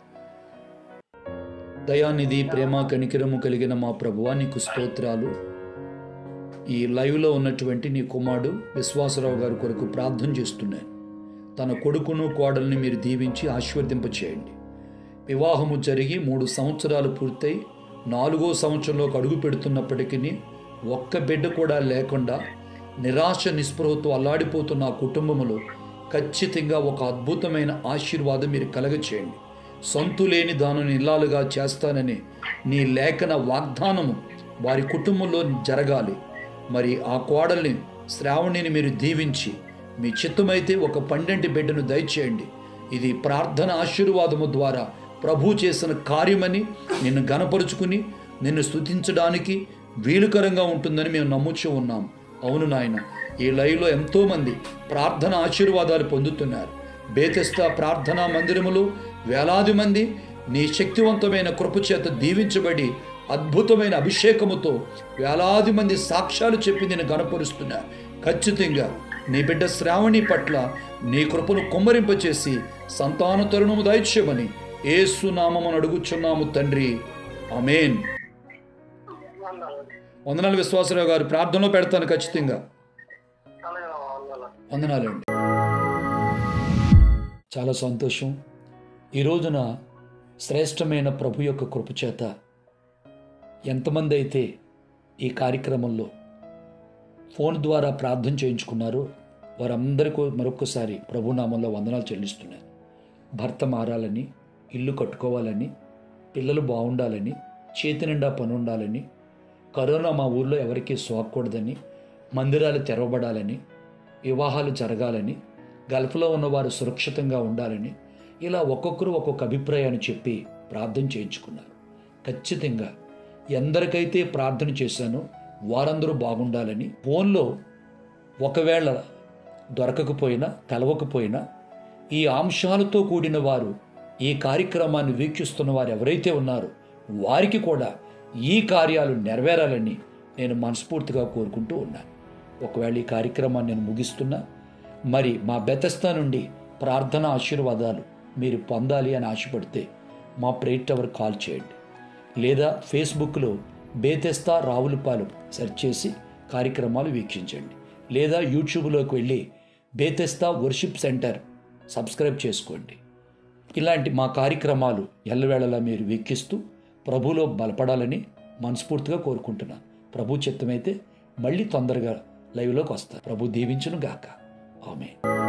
[SPEAKER 1] దయానిధి ప్రేమ కనికిరము కలిగిన మా ప్రభువా నీకు స్తోత్రాలు ఈ లైవ్లో ఉన్నటువంటి నీ కుమారుడు విశ్వాసరావు గారి కొరకు ప్రార్థన చేస్తున్నాను తన కొడుకును కోడల్ని మీరు దీవించి ఆశీర్వదింపచేయండి వివాహము జరిగి మూడు సంవత్సరాలు పూర్తయి నాలుగో సంవత్సరంలోకి అడుగు పెడుతున్నప్పటికీ ఒక్క బిడ్డ కూడా లేకుండా నిరాశ నిస్పృహతో అల్లాడిపోతున్న ఆ కుటుంబములో ఖచ్చితంగా ఒక అద్భుతమైన ఆశీర్వాదం మీరు కలగచేయండి సొంతులేని దానిని ఇల్లాలుగా చేస్తానని నీ లేఖన వాగ్దానము వారి కుటుంబంలో జరగాలి మరి ఆ కోడల్ని శ్రావణిని మీరు దీవించి మీ చిత్తమైతే ఒక పండంటి బిడ్డను దయచేయండి ఇది ప్రార్థన ఆశీర్వాదము ద్వారా ప్రభు చేసిన కార్యమని నిన్ను గనపరుచుకుని నిన్ను స్తుతించడానికి వీలుకరంగా ఉంటుందని మేము నమ్ముచూ ఉన్నాం అవును నాయన ఈ లైవ్లో ఎంతోమంది ప్రార్థన ఆశీర్వాదాలు పొందుతున్నారు బేతెస్తా ప్రార్థనా మందిరములో వేలాది మంది నీ శక్తివంతమైన కృపచేత దీవించబడి అద్భుతమైన అభిషేకముతో వేలాది మంది సాక్ష్యాలు చెప్పి నేను గనపరుస్తున్నారు ఖచ్చితంగా నీ బిడ్డ శ్రావణి పట్ల నీ కృపను కుమ్మరింపచేసి సంతాన తరుణము దయచేయమని ఏసునామమును అడుగుచున్నాము తండ్రి అమేన్
[SPEAKER 2] వందలండి
[SPEAKER 1] వందనాలు విశ్వాసరావు గారు ప్రార్థనలో పెడతాను ఖచ్చితంగా
[SPEAKER 2] అలాగే వందలు
[SPEAKER 1] వందనాలండి చాలా సంతోషం ఈ రోజున శ్రేష్టమైన ప్రభు యొక్క కృపచేత ఎంతమంది అయితే ఈ కార్యక్రమంలో ఫోన్ ద్వారా ప్రార్థన చేయించుకున్నారో వారందరికీ మరొకసారి ప్రభునామంలో వందనాలు చెల్లిస్తున్నాను భర్త మారాలని ఇల్లు కట్టుకోవాలని పిల్లలు బాగుండాలని చేతి నిండా పని ఉండాలని కరోనా మా ఊర్లో ఎవరికీ సోకూడదని మందిరాలు తెరవబడాలని వివాహాలు జరగాలని గల్ఫ్లో ఉన్నవారు సురక్షితంగా ఉండాలని ఇలా ఒక్కొక్కరు ఒక్కొక్క అభిప్రాయాన్ని చెప్పి ప్రార్థన చేయించుకున్నారు ఖచ్చితంగా ఎందరికైతే ప్రార్థన చేశానో వారందరూ బాగుండాలని ఫోన్లో ఒకవేళ దొరకకపోయినా కలవకపోయినా ఈ అంశాలతో కూడిన వారు ఈ కార్యక్రమాన్ని వీక్షిస్తున్న వారు ఎవరైతే ఉన్నారో వారికి కూడా ఈ కార్యాలు నెరవేరాలని నేను మనస్ఫూర్తిగా కోరుకుంటూ ఉన్నాను ఒకవేళ ఈ కార్యక్రమాన్ని నేను ముగిస్తున్నా మరి మా బెతస్తా నుండి ప్రార్థన ఆశీర్వాదాలు మీరు పొందాలి అని ఆశపడితే మా ప్రేట్ టవర్ కాల్ చేయండి లేదా ఫేస్బుక్లో బేతెస్తా రావులపాలెం సెర్చ్ చేసి కార్యక్రమాలు వీక్షించండి లేదా యూట్యూబ్లోకి వెళ్ళి బేతెస్తా వర్షిప్ సెంటర్ సబ్స్క్రైబ్ చేసుకోండి ఇలాంటి మా కార్యక్రమాలు ఎల్లవేళలా మీరు వీక్షిస్తూ ప్రభులో బలపడాలని మనస్ఫూర్తిగా కోరుకుంటున్నాను ప్రభు చిత్తమైతే మళ్ళీ తొందరగా లైవ్లోకి వస్తారు ప్రభు దీవించును గాక ఆమె